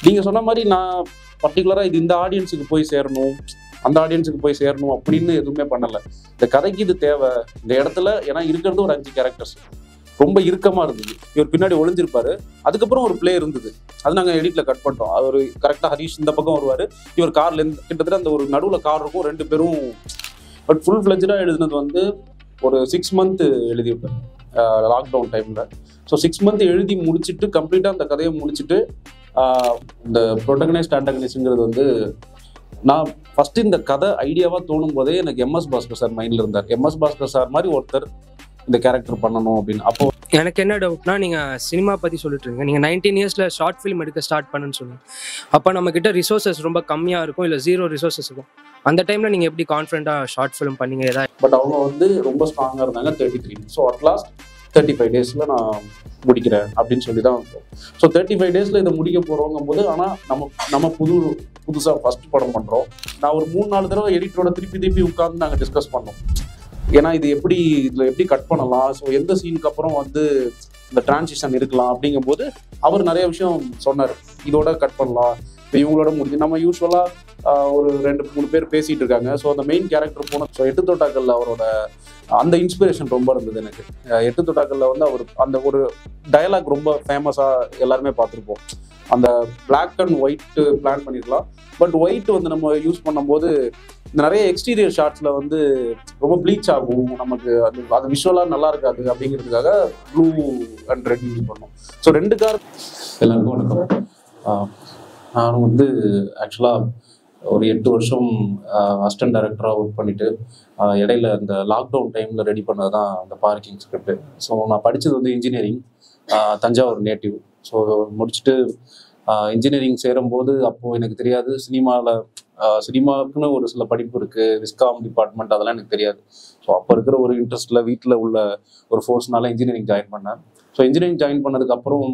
நீங்கள் சொன்ன மாதிரி நான் பர்டிகுலராக இது இந்த ஆடியன்ஸுக்கு போய் சேரணும் அந்த ஆடியன்ஸுக்கு போய் சேரணும் அப்படின்னு எதுவுமே பண்ணலை இந்த கதைக்கு இது தேவை இந்த இடத்துல ஏன்னா இருக்கிறது ஒரு அஞ்சு கேரக்டர்ஸ் ரொம்ப இறுக்கமாக இருந்தது இவர் பின்னாடி ஒளிஞ்சிருப்பாரு அதுக்கப்புறம் ஒரு பிளே இருந்தது அது நாங்கள் எடிட்டில் கட் பண்ணிட்டோம் அவர் கரெக்டாக ஹரிஷ் இந்த பக்கம் வருவார் இவர் கார்ல இருந்து கிட்டத்தட்ட அந்த ஒரு நடுவில் கார் இருக்கும் ரெண்டு பேரும் பட் ஃபுல் ஃப்ளெஜாக எழுதினது வந்து ஒரு சிக்ஸ் மந்த் எழுதியிருப்பேன் லாக்டவுன் டைமில் ஸோ சிக்ஸ் மந்த் எழுதி முடிச்சுட்டு கம்ப்ளீட்டாக அந்த கதையை முடிச்சுட்டு ஆஹ் இந்த ப்ரொட்டகனைஸ்ட் ஆண்டகனைஸ்ட்ங்கிறது வந்து நான் ஃபர்ஸ்ட் இந்த கதை ஐடியாவாக தோணும் போதே எனக்கு எம்எஸ் பாஸ்கர் சார் மைண்டில் இருந்தார் எம்எஸ் பாஸ்கர் சார் மாதிரி ஒருத்தர் இந்த கேரக்டர் பண்ணணும் அப்படின்னு அப்போ எனக்கு என்ன டவுட்னா நீங்கள் சினிமா பற்றி சொல்லிட்டு இருக்கீங்க நீங்கள் நைன்டீன் இயர்ஸில் ஷார்ட் ஃபிலிம் எடுக்க ஸ்டார்ட் பண்ணுன்னு சொன்னீங்க அப்போ நம்மக்கிட்ட ரிசோர்சஸ் ரொம்ப கம்மியாக இருக்கும் இல்லை ஜீரோ ரிசோர்சஸ் இருக்கும் அந்த டைமில் நீங்கள் எப்படி கான்ஃபிடண்ட்டாக ஷார்ட் ஃபிலிம் பண்ணீங்க ஏதாவது பட் அவங்க வந்து ரொம்ப ஸ்ட்ராங்காக இருந்தாங்க thirty three so at last thirty five டேஸில் நான் முடிக்கிறேன் அப்படின்னு சொல்லி தான் ஸோ தேர்ட்டி ஃபைவ் டேஸில் இதை முடிக்க போகிறோங்கும் போது ஆனால் நம்ம நம்ம புது புதுசாக ஃபர்ஸ்ட் படம் பண்ணுறோம் நான் ஒரு மூணு நாலு தடவை எடிட்டரோட திருப்பி திருப்பி உட்காந்து நாங்கள் டிஸ்கஸ் பண்ணோம் ஏன்னா இது எப்படி இதில் எப்படி கட் பண்ணலாம் ஸோ எந்த சீனுக்கு அப்புறம் வந்து இந்த டிரான்சிஷன் இருக்கலாம் அப்படிங்கும்போது அவர் நிறைய விஷயம் சொன்னார் இதோட கட் பண்ணலாம் இப்போ இவங்களோட முடிஞ்சு நம்ம யூஸ்வலாக ஒரு ரெண்டு மூணு பேர் பேசிட்டு இருக்காங்க ஸோ அந்த மெயின் கேரக்டர் போன ஸோ எட்டு தோட்டாக்கல்ல அவரோட அந்த இன்ஸ்பிரேஷன் ரொம்ப இருந்தது எனக்கு அஹ் எட்டு தொட்டாக்கல்ல வந்து அவர் அந்த ஒரு டயலாக் ரொம்ப ஃபேமஸாக எல்லாருமே பார்த்துருப்போம் அந்த Black அண்ட் ஒயிட் பிளான் பண்ணிருக்கலாம் பட் ஒயிட் வந்து நம்ம யூஸ் பண்ணும்போது இந்த நிறைய எக்ஸ்டீரியர் ஷாட்ஸில் வந்து ரொம்ப ப்ளீச் ஆகும் நமக்கு அது அது விஷுவலாக நல்லா இருக்காது அப்படிங்கிறதுக்காக ப்ளூ அண்ட் ரெட் யூஸ் பண்ணோம் ஸோ ரெண்டு கார் எல்லாருக்கும் வணக்கம் ஆஹ் நானும் வந்து ஆக்சுவலாக ஒரு எட்டு வருஷம் அசிஸ்டன்ட் டைரக்டராக ஒர்க் பண்ணிட்டு ஆஹ் இடையில இந்த லாக்டவுன் டைமில் ரெடி பண்ணது தான் அந்த பார்க்கிங் ஸ்கிரிப்ட் ஸோ நான் படித்தது வந்து இன்ஜினியரிங் தஞ்சாவூர் நேட்டிவ் ஸோ முடிச்சுட்டு இன்ஜினியரிங் சேரும்போது அப்போது எனக்கு தெரியாது சினிமாவில் சினிமாவுக்குன்னு ஒரு சில படிப்பு இருக்குது விஸ்காம் டிபார்ட்மெண்ட் அதெல்லாம் எனக்கு தெரியாது ஸோ அப்போ இருக்கிற ஒரு இன்ட்ரெஸ்ட்டில் வீட்டில் உள்ள ஒரு ஃபோர்ஸ்னால இன்ஜினியரிங் ஜாயின் பண்ணேன் ஸோ இன்ஜினியரிங் ஜாயின் பண்ணதுக்கப்புறம்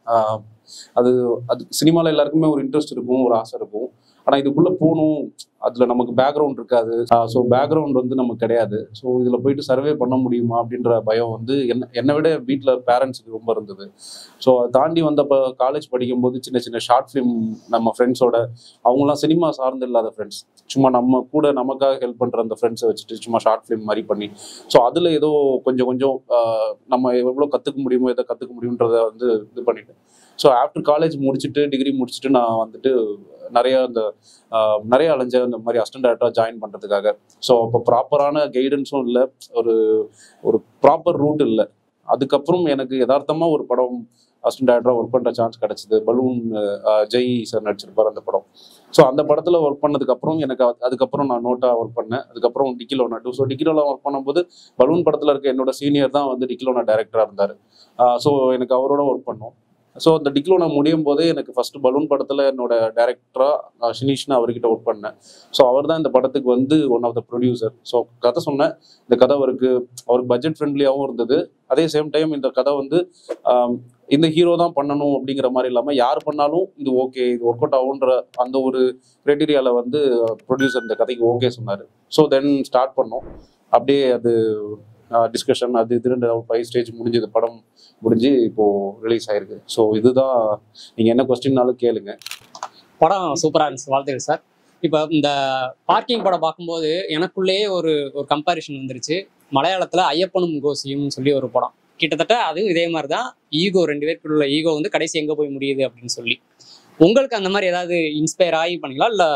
அது அது சினிமாவில் எல்லாருக்குமே ஒரு இன்ட்ரெஸ்ட் இருக்கும் ஒரு ஆசை இருக்கும் ஆனால் இதுக்குள்ளே போகணும் அதில் நமக்கு பேக்ரவுண்ட் இருக்காது ஸோ பேக்ரவுண்ட் வந்து நமக்கு கிடையாது ஸோ இதில் போயிட்டு சர்வே பண்ண முடியுமா அப்படின்ற பயம் வந்து என்ன என்னை விட வீட்டில் பேரண்ட்ஸுக்கு ரொம்ப இருந்தது ஸோ அதை தாண்டி வந்தப்போ காலேஜ் படிக்கும்போது சின்ன சின்ன ஷார்ட் ஃபிலிம் நம்ம ஃப்ரெண்ட்ஸோட அவங்களாம் சினிமா சார்ந்து இல்லாத ஃப்ரெண்ட்ஸ் சும்மா நம்ம கூட நமக்காக ஹெல்ப் பண்ணுற அந்த ஃப்ரெண்ட்ஸை வச்சுட்டு சும்மா ஷார்ட் ஃபிலிம் மாதிரி பண்ணி ஸோ அதில் ஏதோ கொஞ்சம் கொஞ்சம் ஆஹ், நம்ம எவ்வளோ கற்றுக்க முடியுமோ எதை கற்றுக்க முடியுன்றதை வந்து இது பண்ணிட்டு ஸோ ஆஃப்டர் காலேஜ் முடிச்சுட்டு டிகிரி முடிச்சுட்டு நான் வந்துட்டு நிறைய அந்த ஆஹ், நிறைய அலைஞ்ச இந்த மாதிரி அசிஸ்டன்ட் டேரக்டராக ஜாயின் பண்ணுறதுக்காக ஸோ அப்போ ப்ராப்பரான கைடன்ஸும் இல்லை ஒரு ஒரு ப்ராப்பர் ரூட் இல்லை அதுக்கப்புறம் எனக்கு யதார்த்தமாக ஒரு படம் அசிஸ்டன்ட் டேரக்டராக ஒர்க் பண்ணுற சான்ஸ் கிடச்சிது பலூன் ஆஹ், ஜெய் சார் நடிச்சிருப்பார் அந்த படம் ஸோ அந்த படத்தில் ஒர்க் பண்ணதுக்கப்புறம் எனக்கு அது- அதுக்கப்புறம் நான் நோட்டாக ஒர்க் பண்ணேன் அதுக்கப்புறம் Dikkiloona too so Dikkiloona work பண்ணும்போது பலூன் படத்தில் இருக்க என்னோட சீனியர் தான் வந்து டிக்கிலோனா டைரக்டராக இருந்தார் ஸோ எனக்கு அவரோட ஒர்க் பண்ணோம் ஸோ அந்த டிக்லோனா முடியும் போதே எனக்கு ஃபர்ஸ்ட் பலூன் படத்தில் என்னோட டேரக்டராக ஷினீஷ்னு அவர்கிட்ட ஒர்க் பண்ணேன் ஸோ அவர் தான் இந்த படத்துக்கு வந்து one of the producer so கதை சொன்னேன் இந்த கதை அவருக்கு அவருக்கு பட்ஜெட் ஃப்ரெண்ட்லியாகவும் இருந்தது அதே சேம் டைம் இந்த கதை வந்து ஆம், இந்த ஹீரோ தான் பண்ணணும் அப்படிங்கிற மாதிரி இல்லாமல் யார் பண்ணாலும் இது ஓகே இது ஒர்க் அவுட் ஆகுன்ற அந்த ஒரு கிரைட்டீரியாவில் வந்து ப்ரொடியூசர் இந்த கதைக்கு ஓகே சொன்னார் ஸோ தென் ஸ்டார்ட் பண்ணோம் அப்படியே அது டிஸ்கஷன் அது இதுன்னு ஒரு ஃபைவ் ஸ்டேஜ் முடிஞ்சது படம் முடிஞ்சு இப்போ ரிலீஸ் ஆயிருக்கு ஸோ இதுதான் நீங்கள் என்ன கொஸ்டின்னாலும் கேளுங்க படம் சூப்பராக இருந்துச்சு வாழ்த்துக்கள் சார் இப்போ இந்த பார்க்கிங் படம் பார்க்கும்போது எனக்குள்ளேயே ஒரு ஒரு கம்பாரிஷன் வந்துருச்சு மலையாளத்தில் ஐயப்பனும் கோசியும் சொல்லி ஒரு படம் கிட்டத்தட்ட அதுவும் இதே மாதிரி தான் ஈகோ ரெண்டு பேருக்குள்ள உள்ள ஈகோ வந்து கடைசி எங்கே போய் முடியுது அப்படின்னு சொல்லி உங்களுக்கு அந்த மாதிரி ஏதாவது இன்ஸ்பயர் ஆகி பண்ணீங்களா இல்லை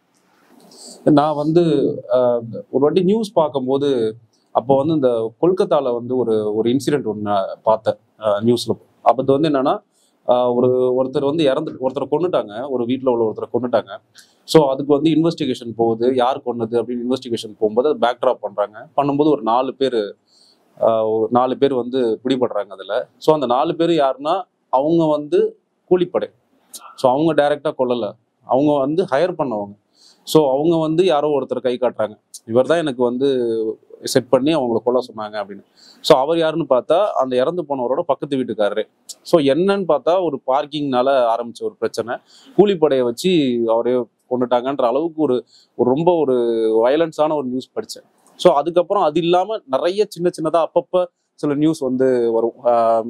நான் வந்து ஆஹ், ஒரு வாட்டி நியூஸ் பார்க்கும்போது அப்போ வந்து இந்த கொல்கத்தால வந்து ஒரு ஒரு இன்சிடென்ட் ஒன்று பார்த்தேன் நியூஸ்ல அப்போ அது வந்து என்னன்னா ஆஹ், ஒரு ஒருத்தர் வந்து இறந்து ஒருத்தரை கொண்டுட்டாங்க ஒரு வீட்டில் உள்ள ஒருத்தரை கொண்டுட்டாங்க ஸோ அதுக்கு வந்து இன்வெஸ்டிகேஷன் போகுது யார் கொன்னது அப்படின்னு இன்வெஸ்டிகேஷன் போகும்போது அது பேக் ட்ராப் பண்ணுறாங்க பண்ணும்போது ஒரு நாலு பேர் ஒரு நாலு பேர் வந்து பிடிபடுறாங்க அதில் ஸோ அந்த நாலு பேர் யாருன்னா அவங்க வந்து கூலிப்படை ஸோ அவங்க டைரெக்டாக கொல்லலை அவங்க வந்து ஹையர் பண்ணவங்க ஸோ அவங்க வந்து யாரோ ஒருத்தர் கை காட்டுறாங்க இவர் தான் எனக்கு வந்து செட் பண்ணி அவங்கள கொல்ல சொன்னாங்க அப்படின்னு ஸோ அவர் யாருன்னு பார்த்தா அந்த இறந்து போனவரோட பக்கத்து வீட்டுக்காரரே ஸோ என்னன்னு பார்த்தா ஒரு பார்க்கிங்னால ஆரம்பிச்ச ஒரு பிரச்சனை கூலிப்படையை வச்சு அவரே கொண்டுட்டாங்கன்ற அளவுக்கு ஒரு ஒரு ரொம்ப ஒரு வயலன்ஸான ஒரு நியூஸ் படித்தேன் ஸோ அதுக்கப்புறம் அது இல்லாமல் நிறைய சின்ன சின்னதாக அப்பப்போ சில நியூஸ் வந்து வரும்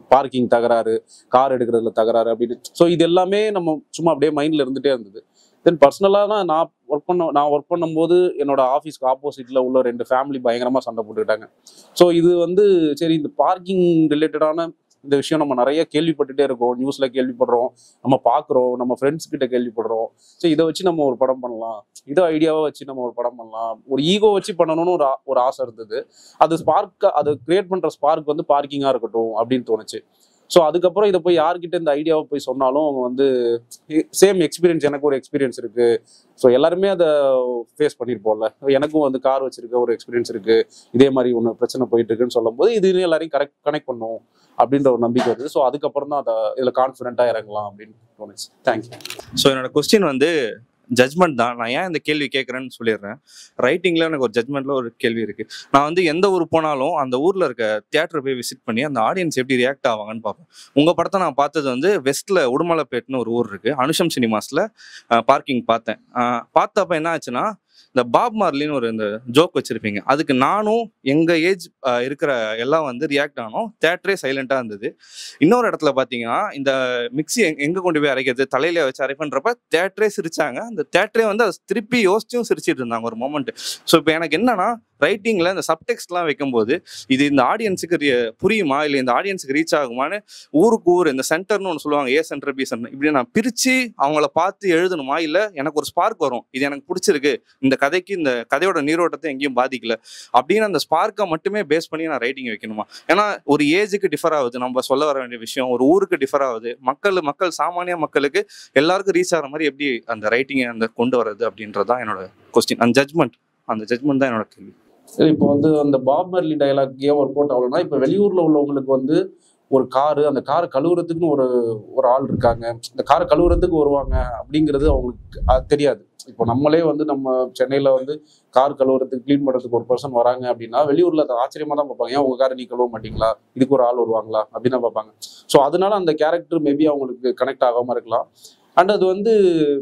பார்க்கிங் தகராறு கார் எடுக்கிறதுல தகராறு அப்படின்னு ஸோ இது எல்லாமே நம்ம சும்மா அப்படியே மைண்ட்ல இருந்துட்டே இருந்தது தென் பர்சனலாக தான் நான் ஒர்க் பண்ண நான் ஒர்க் பண்ணும்போது என்னோட ஆஃபீஸ்க்கு ஆப்போசிட்ல உள்ள ரெண்டு ஃபேமிலி பயங்கரமா சண்டை போட்டுக்கிட்டாங்க ஸோ இது வந்து சரி இந்த பார்க்கிங் ரிலேட்டடான இந்த விஷயம் நம்ம நிறைய கேள்விப்பட்டுட்டே இருக்கோம் நியூஸ்ல கேள்விப்படுறோம் நம்ம பார்க்குறோம் நம்ம ஃப்ரெண்ட்ஸ் கிட்ட கேள்விப்படுறோம் ஸோ இதை வச்சு நம்ம ஒரு படம் பண்ணலாம் இதை ஐடியாவை வச்சு நம்ம ஒரு படம் பண்ணலாம் ஒரு ஈகோ வச்சு பண்ணணும்னு ஒரு ஆ- ஒரு ஆசை இருந்தது அது ஸ்பார்க் அது கிரியேட் பண்ற ஸ்பார்க் வந்து பார்க்கிங்கா இருக்கட்டும் அப்படின்னு தோணுச்சு ஸோ அதுக்கப்புறம் இதை போய் யார்கிட்ட இந்த ஐடியாவை போய் சொன்னாலும் அவங்க வந்து சேம் எக்ஸ்பீரியன்ஸ் எனக்கு ஒரு எக்ஸ்பீரியன்ஸ் இருக்கு ஸோ எல்லாருமே அதை ஃபேஸ் பண்ணியிருப்போம்ல எனக்கும் வந்து கார் வச்சிருக்க ஒரு எக்ஸ்பீரியன்ஸ் இருக்கு இதே மாதிரி ஒன்று பிரச்சனை போயிட்டு இருக்குன்னு சொல்லும்போது இது எல்லாரையும் கரெக்ட் கனெக்ட் பண்ணும் அப்படின்ற ஒரு நம்பிக்கை வருது ஸோ அதுக்கப்புறம் தான் அதை இதில் கான்ஃபிடென்ட்டாக இறங்கலாம் அப்படின்னு தோணுச்சு தேங்க்யூ ஸோ என்னோட கொஸ்டின் வந்து ஜட்மெண்ட் தான் நான் ஏன் இந்த கேள்வி கேட்குறேன்னு சொல்லிடுறேன் ரைட்டிங்கில் எனக்கு ஒரு ஜட்மெண்ட்டில் ஒரு கேள்வி இருக்குது நான் வந்து எந்த ஊர் போனாலும் அந்த ஊரில் இருக்க தியேட்டரை போய் விசிட் பண்ணி அந்த ஆடியன்ஸ் எப்படி ரியாக்ட் ஆவாங்கன்னு பார்ப்பேன் உங்கள் படத்தை நான் பார்த்தது வந்து வெஸ்ட்டில் உடுமலைப்பேட்னு ஒரு ஊர் இருக்குது அனுஷம் சினிமாஸில் பார்க்கிங் பார்த்தேன் அஹ், பார்த்தப்ப என்ன ஆச்சுன்னா இந்த பாப் மார்லின்னு ஒரு இந்த ஜோக் வச்சுருப்பீங்க அதுக்கு நானும் எங்கள் ஏஜ் இருக்கிற எல்லாம் வந்து ரியாக்ட் ஆனோம் தேட்டரே சைலண்ட்டாக இருந்தது இன்னொரு இடத்துல பார்த்தீங்கன்னா இந்த மிக்ஸி எங்க எங்க கொண்டு போய் அரைக்கிறது தலையில வச்சு அரைப்பன்றப்ப தேட்டரே சிரிச்சாங்க அந்த தேட்டரே வந்து அதை திருப்பி யோசிச்சும் சிரிச்சிட்டு இருந்தாங்க ஒரு மொமெண்ட் ஸோ இப்போ எனக்கு என்னன்னா ரைட்டிங்ல இந்த சப்டெக்ஸ்ட்லாம் வைக்கும்போது இது இந்த ஆடியன்ஸுக்கு புரியுமா இல்லை இந்த ஆடியன்ஸுக்கு ரீச் ஆகுமான்னு ஊருக்கு ஊர் இந்த சென்டர்னு ஒன்று சொல்லுவாங்க ஏ சென்டர் பி சென்டர் இப்படி நான் பிரிச்சு அவங்கள பார்த்து எழுதணுமா இல்லை எனக்கு ஒரு ஸ்பார்க் வரும் இது எனக்கு பிடிச்சிருக்கு இந்த கதைக்கு இந்த கதையோட நீரோட்டத்தை எங்கேயும் பாதிக்கல அப்படின்னு அந்த ஸ்பார்க்கை மட்டுமே பேஸ் பண்ணி நான் ரைட்டிங் வைக்கணுமா ஏன்னா ஒரு ஏஜுக்கு டிஃபர் ஆகுது நம்ம சொல்ல வர வேண்டிய விஷயம் ஒரு ஊருக்கு டிஃபர் ஆகுது மக்கள் மக்கள் சாமானிய மக்களுக்கு எல்லாருக்கும் ரீச் ஆகிற மாதிரி எப்படி அந்த ரைட்டிங்கை அந்த கொண்டு வர்றது அப்படின்றது தான் என்னோட கொஸ்டின் அந்த ஜட்மெண்ட் அந்த ஜட்மெண்ட் தான் என்னோட கேள்வி சரி இப்போ வந்து அந்த பாப் மர்லி டைலாக் ஏன் ஒர்க் அவுட் ஆகலன்னா இப்போ வெளியூர்ல உள்ளவங்களுக்கு வந்து ஒரு காரு அந்த கார் கழுவுறதுக்குன்னு ஒரு ஒரு ஆள் இருக்காங்க இந்த காரை கழுவுறதுக்கு வருவாங்க அப்படிங்கிறது அவங்களுக்கு அது தெரியாது இப்போ நம்மளே வந்து நம்ம சென்னையில வந்து கார் கழுவுறதுக்கு க்ளீன் பண்ணுறதுக்கு ஒரு பர்சன் வராங்க அப்படின்னா வெளியூர்ல அதை ஆச்சரியமா தான் பார்ப்பாங்க ஏன் உங்க காரை நீ கழுவ மாட்டீங்களா இதுக்கு ஒரு ஆள் வருவாங்களா அப்படின்னு தான் பார்ப்பாங்க ஸோ அதனால அந்த கேரக்டர் மேபி அவங்களுக்கு கனெக்ட் ஆகாம இருக்கலாம் அண்ட் அது வந்து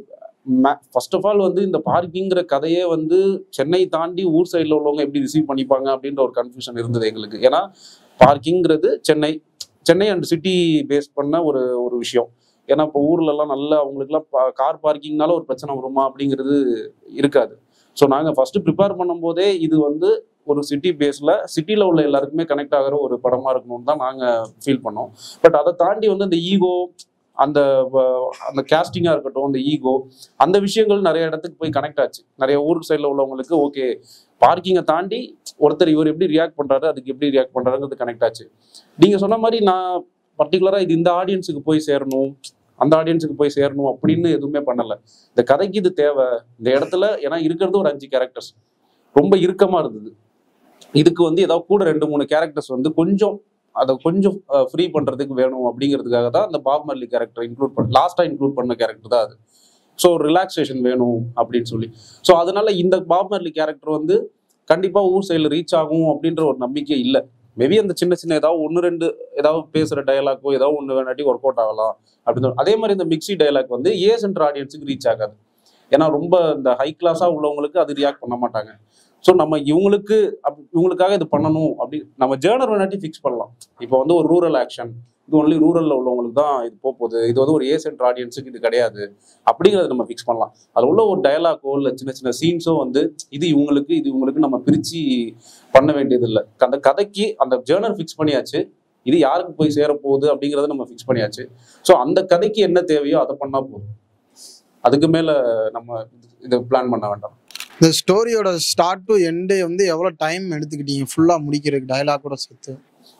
ஃபர்ஸ்ட் ஆஃப் ஆல் வந்து இந்த பார்க்கிங்கிற கதையே வந்து சென்னை தாண்டி ஊர் சைடில் உள்ளவங்க எப்படி ரிசீவ் பண்ணிப்பாங்க அப்படின்ற ஒரு கன்ஃபியூஷன் இருந்தது எங்களுக்கு ஏன்னா பார்க்கிங்கிறது Chennai Chennai and city base பண்ண ஒரு ஒரு விஷயம் ஏன்னா இப்போ ஊர்ல எல்லாம் நல்ல அவங்களுக்குலாம் கார் பார்க்கிங்னால ஒரு பிரச்சனை வருமா அப்படிங்கிறது இருக்காது ஸோ நாங்கள் ஃபர்ஸ்ட் ப்ரிப்பேர் பண்ணும்போதே இது வந்து ஒரு சிட்டி பேஸில் சிட்டியில் உள்ள எல்லாருக்குமே கனெக்ட் ஆகிற ஒரு படமாக இருக்கணும்னு தான் நாங்கள் ஃபீல் பண்ணோம் பட் அதை தாண்டி வந்து இந்த ஈகோ அந்த வ- அந்த கேஸ்டிங்காக இருக்கட்டும் அந்த ஈகோ அந்த விஷயங்கள் நிறைய இடத்துக்கு போய் கனெக்ட் ஆச்சு நிறைய ஊருக்கு சைடில் உள்ளவங்களுக்கு ஓகே பார்க்கிங்கை தாண்டி ஒருத்தர் இவர் எப்படி ரியாக்ட் பண்றாரு அதுக்கு எப்படி ரியாக்ட் பண்றாருங்கிறது கனெக்ட் ஆச்சு நீங்க சொன்ன மாதிரி நான் பர்டிகுலரா இது இந்த ஆடியன்ஸுக்கு போய் சேரணும் அந்த ஆடியன்ஸுக்கு போய் சேரணும் அப்படின்னு எதுவுமே பண்ணல இந்த கதைக்கு இது தேவை இந்த இடத்துல ஏன்னா இருக்கிறது ஒரு அஞ்சு கேரக்டர்ஸ் ரொம்ப இறுக்கமா இருந்தது இதுக்கு வந்து ஏதாவது கூட ரெண்டு மூணு கேரக்டர்ஸ் வந்து கொஞ்சம் அதை கொஞ்சம் ஃப்ரீ பண்றதுக்கு வேணும் அப்படிங்கிறதுக்காக தான் அந்த பாப் மர்லி கேரக்டர் இன்க்ளூட் பண்ண லாஸ்டா இன்க்ளூட் பண்ண கேரக்டர் தான் அது ஸோ ரிலாக்ஸேஷன் வேணும் அப்படின்னு சொல்லி ஸோ அதனால இந்த பாப் மர்லி கேரக்டர் வந்து கண்டிப்பா ஊர் சைடில் ரீச் ஆகும் அப்படின்ற ஒரு நம்பிக்கை இல்லை மேபி அந்த சின்ன சின்ன ஏதாவது ஒன்று ரெண்டு ஏதாவது பேசுகிற டயலாக்கோ ஏதாவது ஒன்று வேணாட்டி ஒர்க் அவுட் ஆகலாம் அப்படின்னு சொல்லி- அதே மாதிரி இந்த மிக்ஸி டயலாக் வந்து ஏ சென்டர் ஆடியன்ஸுக்கு ரீச் ஆகாது ஏன்னா ரொம்ப இந்த ஹை கிளாஸாக உள்ளவங்களுக்கு அது ரியாக்ட் பண்ண மாட்டாங்க ஸோ நம்ம இவங்களுக்கு அப்- இவங்களுக்காக இது பண்ணணும் அப்படி நம்ம ஜேர்னர் வேணாட்டி ஃபிக்ஸ் பண்ணலாம் இப்போ வந்து ஒரு ரூரல் ஆக்ஷன் இது ஒன்லி ரூரலில் உள்ளவங்களுக்கு தான் இது போக போகுது இது வந்து ஒரு ஏ சென்டர் ஆடியன்ஸுக்கு இது கிடையாது அப்படிங்கிறத நம்ம ஃபிக்ஸ் பண்ணலாம் அதில் உள்ள ஒரு டயலாக்கோ இல்லை சின்ன சின்ன சீன்ஸோ வந்து இது இவங்களுக்கு இது இவங்களுக்கு நம்ம பிரித்து பண்ண வேண்டியது இல்லை அந்த கதைக்கு அந்த ஜேர்னர் ஃபிக்ஸ் பண்ணியாச்சு இது யாருக்கு போய் சேர போகுது அப்படிங்கிறத நம்ம ஃபிக்ஸ் பண்ணியாச்சு ஸோ அந்த கதைக்கு என்ன தேவையோ அதை பண்ணால் போதும் அதுக்கு மேலே நம்ம இதை பிளான் பண்ண வேண்டாம் இந்த ஸ்டோரியோட ஸ்டார்ட் டு எண்டு வந்து எவ்வளோ டைம் எடுத்துக்கிட்டீங்க ஃபுல்லாக முடிக்கிறதுக்கு டயலாக்கோட சேர்த்து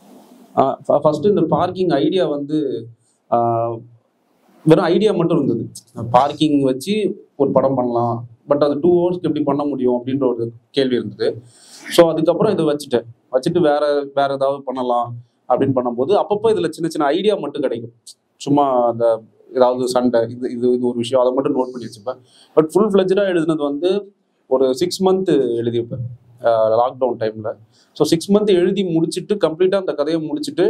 ஃபர்ஸ்ட் இந்த பார்க்கிங் ஐடியா வந்து ஆஹ், வெறும் ஐடியா மட்டும் இருந்தது பார்க்கிங் வச்சு ஒரு படம் பண்ணலாம் பட் அது டூ ஹவர்ஸ்க்கு எப்படி பண்ண முடியும் அப்படின்ற ஒரு கேள்வி இருந்தது ஸோ அதுக்கப்புறம் இதை வச்சுட்டேன் வச்சுட்டு வேற வேற ஏதாவது பண்ணலாம் அப்படின்னு பண்ணும்போது அப்பப்போ இதில் சின்ன சின்ன ஐடியா மட்டும் கிடைக்கும் சும்மா அந்த ஏதாவது சண்டை இது இது இது ஒரு விஷயம் அதை மட்டும் நோட் பண்ணி வச்சுப்பேன் பட் ஃபுல் ஃப்ளெஜாக எழுதுனது வந்து ஒரு சிக்ஸ் மந்த் எழுதியிருப்பேன் லாக்டவுன் டைமில் ஸோ சிக்ஸ் மந்த் எழுதி முடிச்சுட்டு கம்ப்ளீட்டாக அந்த கதையை முடிச்சுட்டு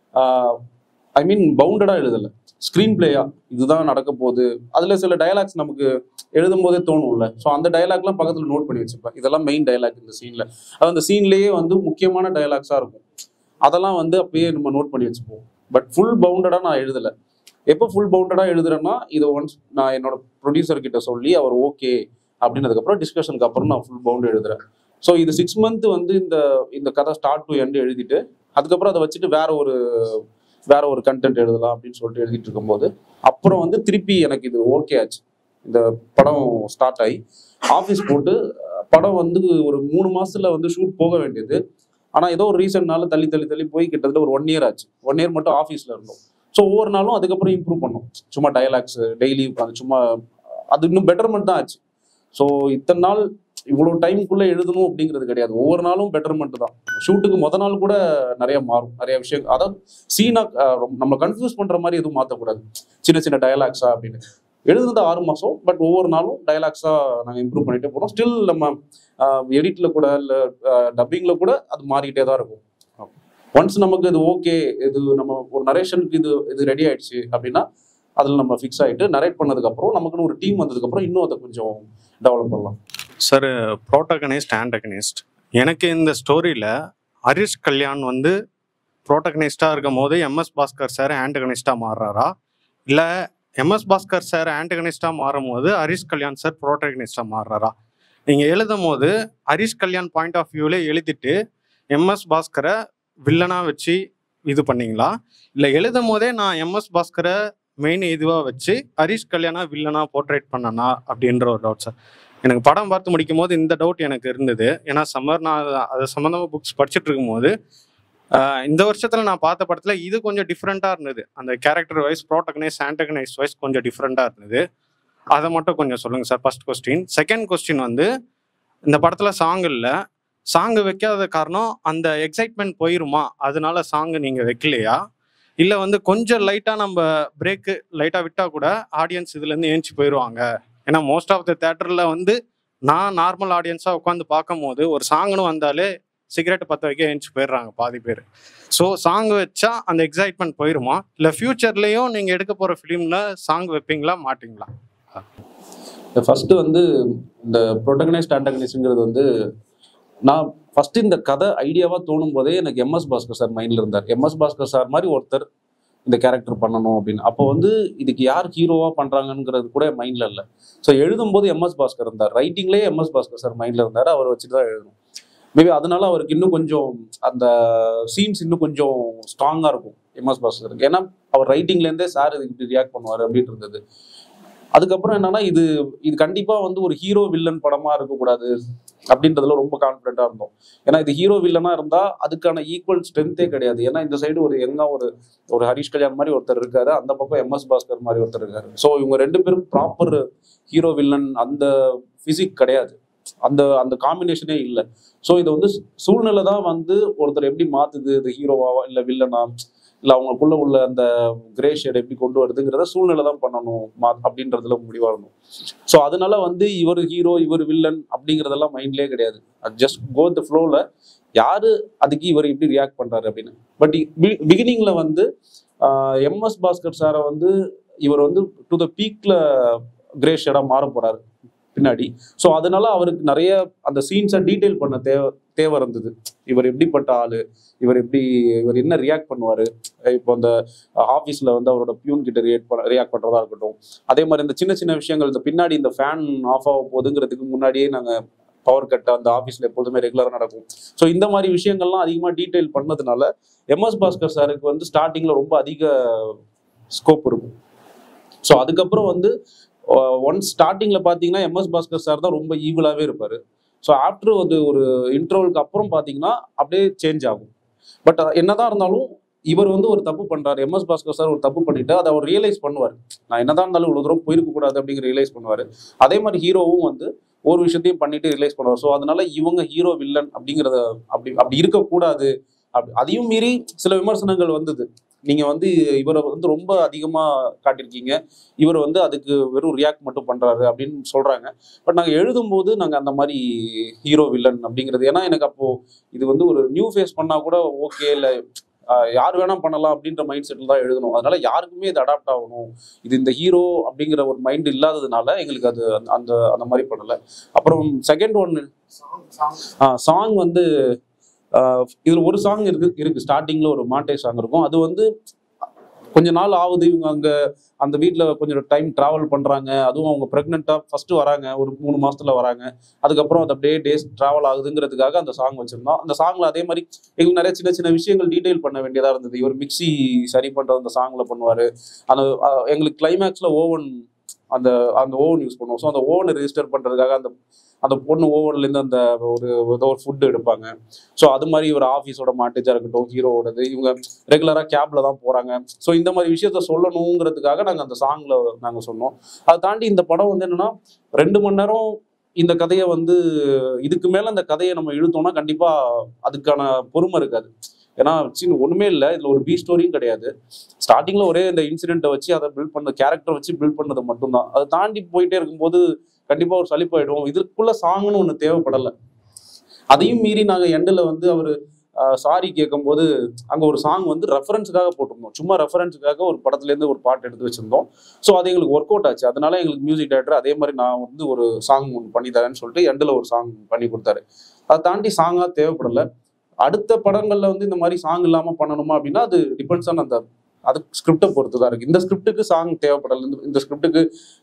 ஐ மீன் பவுண்டடாக எழுதலை ஸ்க்ரீன் பிளேயா இதுதான் நடக்க போகுது அதில் சில டயலாக்ஸ் நமக்கு எழுதும் போதே தோணும்ல ஸோ அந்த டயலாக்லாம் பக்கத்தில் நோட் பண்ணி வச்சுப்பேன் இதெல்லாம் மெயின் டயலாக் இந்த சீனில் அது அந்த சீன்லேயே வந்து முக்கியமான டயலாக்ஸாக இருக்கும் அதெல்லாம் வந்து அப்பயே நம்ம நோட் பண்ணி வச்சுப்போம் பட் ஃபுல் பவுண்டடா நான் எழுதல எப்போ ஃபுல் பவுண்டடா எழுதுறேன்னா இதை ஒன்ஸ் நான் என்னோட ப்ரொடியூசர் கிட்ட சொல்லி அவர் ஓகே அப்படின்னதுக்கப்புறம் டிஸ்கஷனுக்கு அப்புறம் நான் ஃபுல் பவுண்ட் எழுதுறேன் ஸோ இது சிக்ஸ் மந்த் வந்து இந்த இந்த கதை ஸ்டார்ட் டு எண்ட் எழுதிட்டு அதுக்கப்புறம் அதை வச்சுட்டு வேற ஒரு வேற ஒரு கண்டென்ட் எழுதலாம் அப்படின்னு சொல்லிட்டு எழுதிட்டு இருக்கும்போது அப்புறம் வந்து திருப்பி எனக்கு இது ஓகே ஆச்சு இந்த படம் ஸ்டார்ட் ஆகி ஆஃபீஸ் போட்டு அஹ், படம் வந்து ஒரு மூணு மாசத்துல வந்து ஷூட் போக வேண்டியது ஆனா ஏதோ ஒரு ரீசன்னால தள்ளி தள்ளி தள்ளி போய் கிட்டத்தட்ட ஒரு ஒன் இயர் ஆச்சு ஒன் இயர் மட்டும் ஆஃபீஸ்ல இருந்தோம் ஸோ ஒவ்வொரு நாளும் அதுக்கப்புறம் இம்ப்ரூவ் பண்ணோம் சும்மா டயலாக்ஸ் டெய்லி உட்காந்து சும்மா அது இன்னும் பெட்டர்மெண்ட் தான் ஆச்சு ஸோ இத்தனை நாள் இவ்வளோ டைமுக்குள்ள எழுதணும் அப்படிங்கிறது கிடையாது ஒவ்வொரு நாளும் பெட்டர்மெண்ட் தான் ஷூட்டுக்கு முத நாள் கூட நிறைய மாறும் நிறைய விஷயம் அதாவது சீனா நம்ம கன்ஃபியூஸ் பண்ற மாதிரி எதுவும் மாற்றக்கூடாது சின்ன சின்ன டயலாக்ஸா அப்படின்னு எழுதுனது ஆறு மாசம் பட் ஒவ்வொரு நாளும் டயலாக்ஸா நாங்கள் இம்ப்ரூவ் பண்ணிட்டே போறோம் ஸ்டில் நம்ம எடிட்ல கூட இல்லை டப்பிங்ல கூட அது மாறிக்கிட்டே தான் இருக்கும் ஒன்ஸ் நமக்கு இது ஓகே இது நம்ம ஒரு நரேஷனுக்கு இது இது ரெடி ஆயிடுச்சு அப்படின்னா அதில் நம்ம ஃபிக்ஸ் ஆகிட்டு நரேட் பண்ணதுக்கப்புறம் நமக்குன்னு ஒரு டீம் வந்ததுக்கப்புறம் இன்னும் அதை கொஞ்சம் டெவலப் பண்ணலாம் சார் ப்ரோட்டகனிஸ்ட் ஆண்டகனிஸ்ட் எனக்கு இந்த ஸ்டோரியில் ஹரிஷ் கல்யாண் வந்து ப்ரோட்டகனிஸ்டாக இருக்கும் போது எம்எஸ் பாஸ்கர் சார் ஆண்டகனிஸ்டாக மாறுறாரா இல்லை எம்எஸ் பாஸ்கர் சார் ஆண்டகனிஸ்டாக மாறும் போது ஹரிஷ் கல்யாண் சார் ப்ரோட்டகனிஸ்டாக மாறுறாரா நீங்கள் எழுதும் போது ஹரிஷ் கல்யாண் பாயிண்ட் ஆஃப் வியூவில் எழுதிட்டு எம்எஸ் பாஸ்கரை வில்லனாக வச்சு இது பண்ணீங்களா இல்லை எழுதும் போதே நான் எம்எஸ் பாஸ்கரை மெயின் இதுவாக வச்சு ஹரிஷ் கல்யாணா வில்லனாக போர்ட்ரேட் பண்ணனா அப்படின்ற ஒரு டவுட் சார் எனக்கு படம் பார்த்து முடிக்கும் போது இந்த டவுட் எனக்கு இருந்தது ஏன்னா சம்மர் நான் அது- அது சம்மந்தமாக புக்ஸ் படிச்சுட்டு இருக்கும்போது ஆஹ் இந்த வருஷத்தில் நான் பார்த்த படத்தில் இது கொஞ்சம் டிஃப்ரெண்ட்டாக இருந்தது அந்த character wise protagonist antagonist wise கொஞ்சம் டிஃப்ரெண்ட்டாக இருந்தது அதை மட்டும் கொஞ்சம் சொல்லுங்கள் sir first question second question வந்து இந்த படத்தில் சாங் இல்லை சாங் வைக்காத காரணம் அந்த எக்ஸைட்மெண்ட் போயிருமா அதனால சாங் நீங்கள் வைக்கலையா இல்லை வந்து கொஞ்சம் லைட்டாக நம்ம பிரேக்கு லைட்டாக விட்டால் கூட ஆடியன்ஸ் இதுலேருந்து ஏஞ்சி போயிடுவாங்க ஏன்னா மோஸ்ட் ஆஃப் த தேட்டரில் வந்து நான் நார்மல் ஆடியன்ஸாக உட்காந்து பார்க்கும்போது ஒரு சாங்னு வந்தாலே சிகரெட் பற்ற வைக்க ஏஞ்சி போயிடுறாங்க பாதி பேர் ஸோ சாங் வச்சா அந்த எக்ஸைட்மெண்ட் போயிருமா இல்லை ஃப்யூச்சர்லேயும் நீங்கள் எடுக்க போகிற ஃபிலிமில் சாங் வைப்பீங்களா மாட்டீங்களா ஃபர்ஸ்ட் வந்து இந்த ப்ரொட்டகனைஸ்ட் ஆண்டகனைஸ்ட்ங்கிறது வந்து நான் ஃபர்ஸ்ட் இந்த கதை ஐடியாவா தோணும் போதே எனக்கு எம்எஸ் பாஸ்கர் சார் மைண்ட்ல இருந்தார் எம்எஸ் பாஸ்கர் சார் மாதிரி ஒருத்தர் இந்த கேரக்டர் பண்ணணும் அப்படின்னு அப்போ வந்து இதுக்கு யார் ஹீரோவா பண்றாங்கங்கிறது கூட மைண்ட்ல இல்லை ஸோ எழுதும்போது எம்எஸ் பாஸ்கர் இருந்தார் ரைட்டிங்லேயே எம்எஸ் பாஸ்கர் சார் மைண்ட்ல இருந்தார் அவர் வச்சுட்டு தான் எழுதணும் மேபி அதனால அவருக்கு இன்னும் கொஞ்சம் அந்த சீன்ஸ் இன்னும் கொஞ்சம் ஸ்ட்ராங்கா இருக்கும் எம்எஸ் பாஸ்கருக்கு ஏன்னா அவர் ரைட்டிங்லேருந்தே சார் இதுக்கு இப்படி ரியாக்ட் பண்ணுவார் அப்படின்னு இருந்தது அதுக்கப்புறம் என்னன்னா இது இது கண்டிப்பா வந்து ஒரு ஹீரோ வில்லன் படமா இருக்கக்கூடாது அப்படின்றதுல ரொம்ப கான்ஃபிடென்ட்டா இருந்தோம் ஏன்னா இது ஹீரோ வில்லனா இருந்தா அதுக்கான ஈக்குவல் ஸ்ட்ரென்த்தே கிடையாது ஏன்னா இந்த சைடு ஒரு எங்கா ஒரு ஒரு ஹரிஷ் கல்யாண் மாதிரி ஒருத்தர் இருக்காரு அந்த பக்கம் எம்எஸ் பாஸ்கர் மாதிரி ஒருத்தர் இருக்காரு ஸோ இவங்க ரெண்டு பேரும் ப்ராப்பர் ஹீரோ வில்லன் அந்த பிசிக் கிடையாது அந்த அந்த காம்பினேஷனே இல்லை ஸோ இது வந்து சூழ்நிலை தான் வந்து ஒருத்தர் எப்படி மாத்துது இது ஹீரோவா இல்லை வில்லனா இல்லை அவங்களுக்குள்ள உள்ள அந்த கிரே ஷேட் எப்படி கொண்டு வருதுங்கிறத சூழ்நிலை தான் பண்ணணும் மா அப்படின்றதுல முடிவா இருந்தோம் ஸோ அதனால வந்து இவர் ஹீரோ இவர் வில்லன் அப்படிங்கிறதெல்லாம் மைண்ட்லேயே கிடையாது ஜஸ்ட் கோ த ஃப்ளோவில் யாரு அதுக்கு இவர் எப்படி ரியாக்ட் பண்றாரு அப்படின்னு பட் பிகினிங்ல வந்து எம்எஸ் பாஸ்கர் சாரை வந்து இவர் வந்து டு த பீக்ல கிரே ஷேடாக மாற போறாரு பின்னாடி ஸோ அதனால அவருக்கு நிறைய அந்த சீன்ஸை டீட்டெயில் பண்ண தேவை தேவை இருந்தது இவர் எப்படிப்பட்ட ஆளு இவர் எப்படி இவர் என்ன ரியாக்ட் பண்ணுவாரு இப்போ அந்த ஆஃபீஸில் வந்து அவரோட பியூன் கிட்ட ரியாக்ட் பண்ண ரியாக்ட் பண்ணுறதா இருக்கட்டும் அதே மாதிரி இந்த சின்ன சின்ன விஷயங்கள் இந்த பின்னாடி இந்த ஃபேன் ஆஃப் ஆக போகுதுங்கிறதுக்கு முன்னாடியே நாங்கள் பவர் கட் அந்த ஆஃபீஸில் எப்பொழுதுமே ரெகுலராக நடக்கும் ஸோ இந்த மாதிரி விஷயங்கள்லாம் அதிகமாக டீட்டெயில் பண்ணதுனால எம்எஸ் பாஸ்கர் சாருக்கு வந்து ஸ்டார்டிங்கில் ரொம்ப அதிக ஸ்கோப் இருக்கும் ஸோ அதுக்கப்புறம் வந்து ஒன்ஸ் ஸ்டார்டிங்கில் பார்த்தீங்கன்னா எம்எஸ் பாஸ்கர் சார் தான் ரொம்ப ஈவிலாகவே இருப்பார் ஸோ ஆஃப்டர் வந்து ஒரு இன்டர்வலுக்கு அப்புறம் பார்த்தீங்கன்னா அப்படியே சேஞ்ச் ஆகும் பட் என்னதான் இருந்தாலும் இவர் வந்து ஒரு தப்பு பண்றாரு எம்எஸ் பாஸ்கர் சார் ஒரு தப்பு பண்ணிட்டு அதை அவர் ரியலைஸ் பண்ணுவார் நான் என்னதான் இருந்தாலும் இவ்வளவு தூரம் போயிருக்க கூடாது அப்படிங்கிற ரியலைஸ் பண்ணுவார் அதே மாதிரி ஹீரோவும் வந்து ஒரு விஷயத்தையும் பண்ணிட்டு ரியலைஸ் பண்ணுவார் ஸோ அதனால இவங்க ஹீரோ வில்லன் அப்படிங்கிறத அப்படி அப்படி இருக்கக்கூடாது அப்படி அதையும் மீறி சில விமர்சனங்கள் வந்தது நீங்க வந்து இவரை வந்து ரொம்ப அதிகமா காட்டியிருக்கீங்க இவர் வந்து அதுக்கு வெறும் ரியாக்ட் மட்டும் பண்றாரு அப்படின்னு சொல்றாங்க பட் நாங்க எழுதும்போது நாங்க அந்த மாதிரி ஹீரோ வில்லன் அப்படிங்கிறது ஏன்னா எனக்கு அப்போ இது வந்து ஒரு நியூ ஃபேஸ் பண்ணா கூட ஓகே இல்ல ஆஹ் யார் வேணா பண்ணலாம் அப்படின்ற மைண்ட் செட்டில் தான் எழுதணும் அதனால யாருக்குமே இது அடாப்ட் ஆகணும் இது இந்த ஹீரோ அப்படிங்கிற ஒரு மைண்ட் இல்லாததுனால எங்களுக்கு அது அந்த- அந்த அந்த மாதிரி பண்ணல அப்புறம் செகண்ட் ஒன்று சாங் வந்து ஆஹ் இதுல ஒரு சாங் இருக்கு இருக்கு ஸ்டார்டிங்ல ஒரு மாட்டே சாங் இருக்கும் அது வந்து கொஞ்ச நாள் ஆகுது இவங்க அங்க அந்த வீட்ல கொஞ்சம் டைம் டிராவல் பண்றாங்க அதுவும் அவங்க பிரெக்னெண்டா ஃபர்ஸ்ட் வராங்க ஒரு மூணு மாசத்துல வராங்க அதுக்கப்புறம் அது அப்படியே டேஸ் டிராவல் ஆகுதுங்கிறதுக்காக அந்த சாங் வச்சிருந்தோம் அந்த சாங்ல அதே மாதிரி எங்களுக்கு நிறைய சின்ன சின்ன விஷயங்கள் டீடைல் பண்ண வேண்டியதா இருந்தது இவர் மிக்ஸி சரி பண்றது அந்த சாங்ல பண்ணுவாரு அந்த அஹ், எங்களுக்கு கிளைமேக்ஸ்ல ஓவன் அந்த அந்த ஓவன் யூஸ் பண்ணுவோம் ஸோ அந்த ஓவனை ரெஜிஸ்டர் பண்றதுக்காக அந்த அந்த பொண்ணு ஓவன்ல இருந்து அந்த ஒரு ஏதோ ஒரு ஃபுட் எடுப்பாங்க ஸோ அது மாதிரி ஒரு ஆஃபீஸோட மாட்டேஜா இருக்கட்டும் ஹீரோவோடது இவங்க ரெகுலரா கேப்ல தான் போறாங்க ஸோ இந்த மாதிரி விஷயத்த சொல்லணுங்கிறதுக்காக நாங்கள் அந்த சாங்ல நாங்கள் சொன்னோம் அதை தாண்டி இந்த படம் வந்து என்னன்னா ரெண்டு மணி நேரம் இந்த கதையை வந்து இதுக்கு மேல அந்த கதையை நம்ம இழுத்தோம்னா கண்டிப்பா அதுக்கான பொறுமை இருக்காது ஏன்னா சின்ன ஒண்ணுமே இல்லை இதுல ஒரு பி ஸ்டோரியும் கிடையாது ஸ்டார்டிங்ல ஒரே இந்த இன்சிடென்ட்டை வச்சு அதை பில்ட் பண்ண கேரக்டர் வச்சு பில்ட் பண்ணது மட்டும்தான் அதை தாண்டி போயிட்டே இருக்கும்போது கண்டிப்பா ஒரு சலிப்பாயிடும் இதுக்குள்ள சாங்னு ஒண்ணு தேவைப்படலை அதையும் மீறி நாங்க எண்டில் வந்து அவர் சாரி கேட்கும்போது அங்க ஒரு சாங் வந்து ரெஃபரன்ஸுக்காக போட்டிருந்தோம் சும்மா ரெஃபரன்ஸுக்காக ஒரு படத்துல இருந்து ஒரு பாட்டு எடுத்து வச்சிருந்தோம் ஸோ அது எங்களுக்கு ஒர்க் அவுட் ஆச்சு அதனால எங்களுக்கு மியூசிக் டைரக்டர் அதே மாதிரி நான் வந்து ஒரு சாங் ஒன்று பண்ணி தரேன்னு சொல்லிட்டு எண்டில் ஒரு சாங் பண்ணி கொடுத்தாரு அதை தாண்டி சாங்கா தேவைப்படல அடுத்த படங்கள்ல வந்து இந்த மாதிரி சாங் இல்லாம பண்ணணுமா அப்படின்னா அது டிபெண்ட்ஸ் ஆன் அந்த அது ஸ்கிரிப்டை பொறுத்து தான் இருக்கு இந்த ஸ்கிரிப்டுக்கு சாங் தேவைப்படல இந்த இந்த ஸ்கிரிப்டுக்கு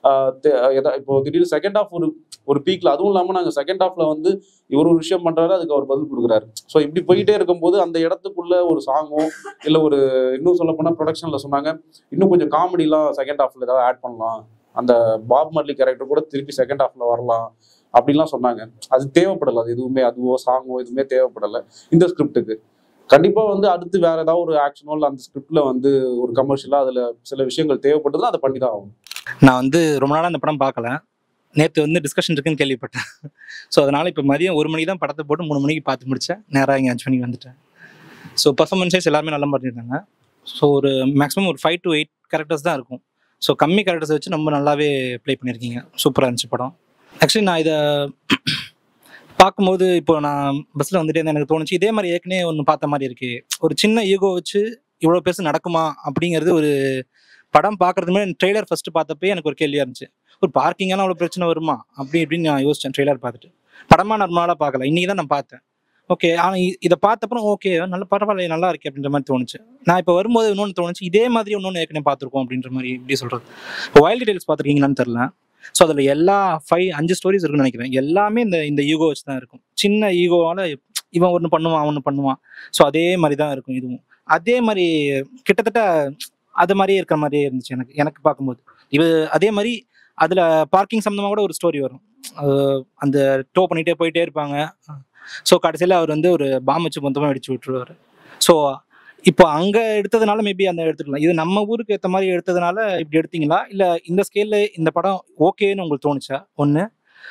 இப்போ திடீர்னு செகண்ட் ஹாஃப் ஒரு ஒரு பீக்ல அதுவும் இல்லாம நாங்க செகண்ட் ஹாஃப்ல வந்து இவர் ஒரு விஷயம் பண்றாரு அதுக்கு அவர் பதில் கொடுக்குறாரு ஸோ இப்படி போயிட்டே இருக்கும்போது அந்த இடத்துக்குள்ள ஒரு சாங்கோ இல்ல ஒரு இன்னும் சொல்ல போனா ப்ரொடக்ஷன்ல சொன்னாங்க இன்னும் கொஞ்சம் காமெடிலாம் செகண்ட் ஹாஃப்ல ஏதாவது ஆட் பண்ணலாம் அந்த பாப் மர்லி கேரக்டர் கூட திருப்பி செகண்ட் ஹாஃப்ல வரலாம் அப்படின்லாம் சொன்னாங்க அது தேவைப்படலை அது எதுவுமே அதுவோ சாங்கோ எதுவுமே தேவைப்படலை இந்த ஸ்கிரிப்டுக்கு கண்டிப்பா வந்து அடுத்து வேற ஏதாவது ஒரு ஆக்ஷனோ இல்லை அந்த ஸ்கிரிப்ட்ல வந்து ஒரு கமர்ஷியலா அதுல சில விஷயங்கள் தேவைப்பட்டதுன்னா அதை பண்ணி தான் ஆகணும் நான் வந்து ரொம்ப நாளாக அந்த படம் பார்க்கல நேற்று வந்து டிஸ்கஷன் இருக்குன்னு கேள்விப்பட்டேன் ஸோ அதனால் இப்போ மதியம் ஒரு மணிக்கு தான் படத்தை போட்டு மூணு மணிக்கு பார்த்து முடித்தேன் நேராக இங்கே அஞ்சு மணிக்கு வந்துட்டேன் ஸோ பர்ஃபார்மன்ஸைஸ் எல்லாமே நல்லா பண்ணியிருந்தாங்க ஸோ ஒரு மேக்ஸிமம் ஒரு ஃபைவ் டு எயிட் கேரக்டர்ஸ் தான் இருக்கும் ஸோ கம்மி கேரக்டர்ஸ் வச்சு ரொம்ப நல்லாவே ப்ளே பண்ணியிருக்கீங்க சூப்பராக இருந்துச்சு படம் ஆக்சுவலி நான் இதை பார்க்கும்போது இப்போ நான் பஸ்ஸில் வந்துட்டே இருந்தேன் எனக்கு தோணுச்சு இதே மாதிரி ஏற்கனவே ஒன்று பார்த்த மாதிரி இருக்கு ஒரு சின்ன ஈகோ வச்சு இவ்வளோ பெருசு நடக்குமா அப்படிங்கிறது ஒரு படம் பார்க்கறது முன்னாடி ட்ரெய்லர் ஃபர்ஸ்ட் பார்த்தப்பே எனக்கு ஒரு கேள்வியாக இருந்துச்சு ஒரு பார்க்கிங்கான அவ்வளோ பிரச்சனை வருமா அப்படி இப்படின்னு நான் யோசிச்சேன் ட்ரெய்லர் பார்த்துட்டு படமா நார்மலாக பார்க்கல இன்னைக்கு தான் நான் பார்த்தேன் ஓகே ஆனால் இதை பார்த்தப்பறம் ஓகே நல்ல பரவாயில்ல நல்லா இருக்கு அப்படின்ற மாதிரி தோணுச்சு நான் இப்போ வரும்போது இன்னொன்று தோணுச்சு இதே மாதிரி இன்னொன்று ஏற்கனவே பார்த்துருக்கோம் அப்படின்ற மாதிரி எப்படி சொல்கிறது இப்போ வைல்ட் டீடைல்ஸ் பார்த்துருக்கீங்களான்னு தெரில ஸோ அதில் எல்லா ஃபைவ் அஞ்சு ஸ்டோரிஸ் இருக்குன்னு நினைக்கிறேன் எல்லாமே இந்த இந்த ஈகோ வச்சு தான் இருக்கும் சின்ன ஈகோவால் இவன் ஒன்று பண்ணுவான் ஒன்று பண்ணுவான் ஸோ அதே மாதிரி தான் இருக்கும் இதுவும் அதே மாதிரி கிட்டத்தட்ட அது மாதிரியே இருக்கிற மாதிரியே இருந்துச்சு எனக்கு எனக்கு பார்க்கும்போது இது அதே மாதிரி அதில் பார்க்கிங் சம்மந்தமாக கூட ஒரு ஸ்டோரி வரும் அஹ் அந்த டோ பண்ணிகிட்டே போயிட்டே இருப்பாங்க ஸோ கடைசியில் அவர் வந்து ஒரு பாம் வச்சு மொத்தமாக வெடிச்சு விட்டுருவாரு ஸோ இப்போ அங்கே எடுத்ததுனால மேபி அந்த எடுத்துக்கலாம் இது நம்ம ஊருக்கு ஏற்ற மாதிரி எடுத்ததுனால இப்படி எடுத்தீங்களா இல்லை இந்த ஸ்கேலில் இந்த படம் ஓகேன்னு உங்களுக்கு தோணுச்சா ஒன்று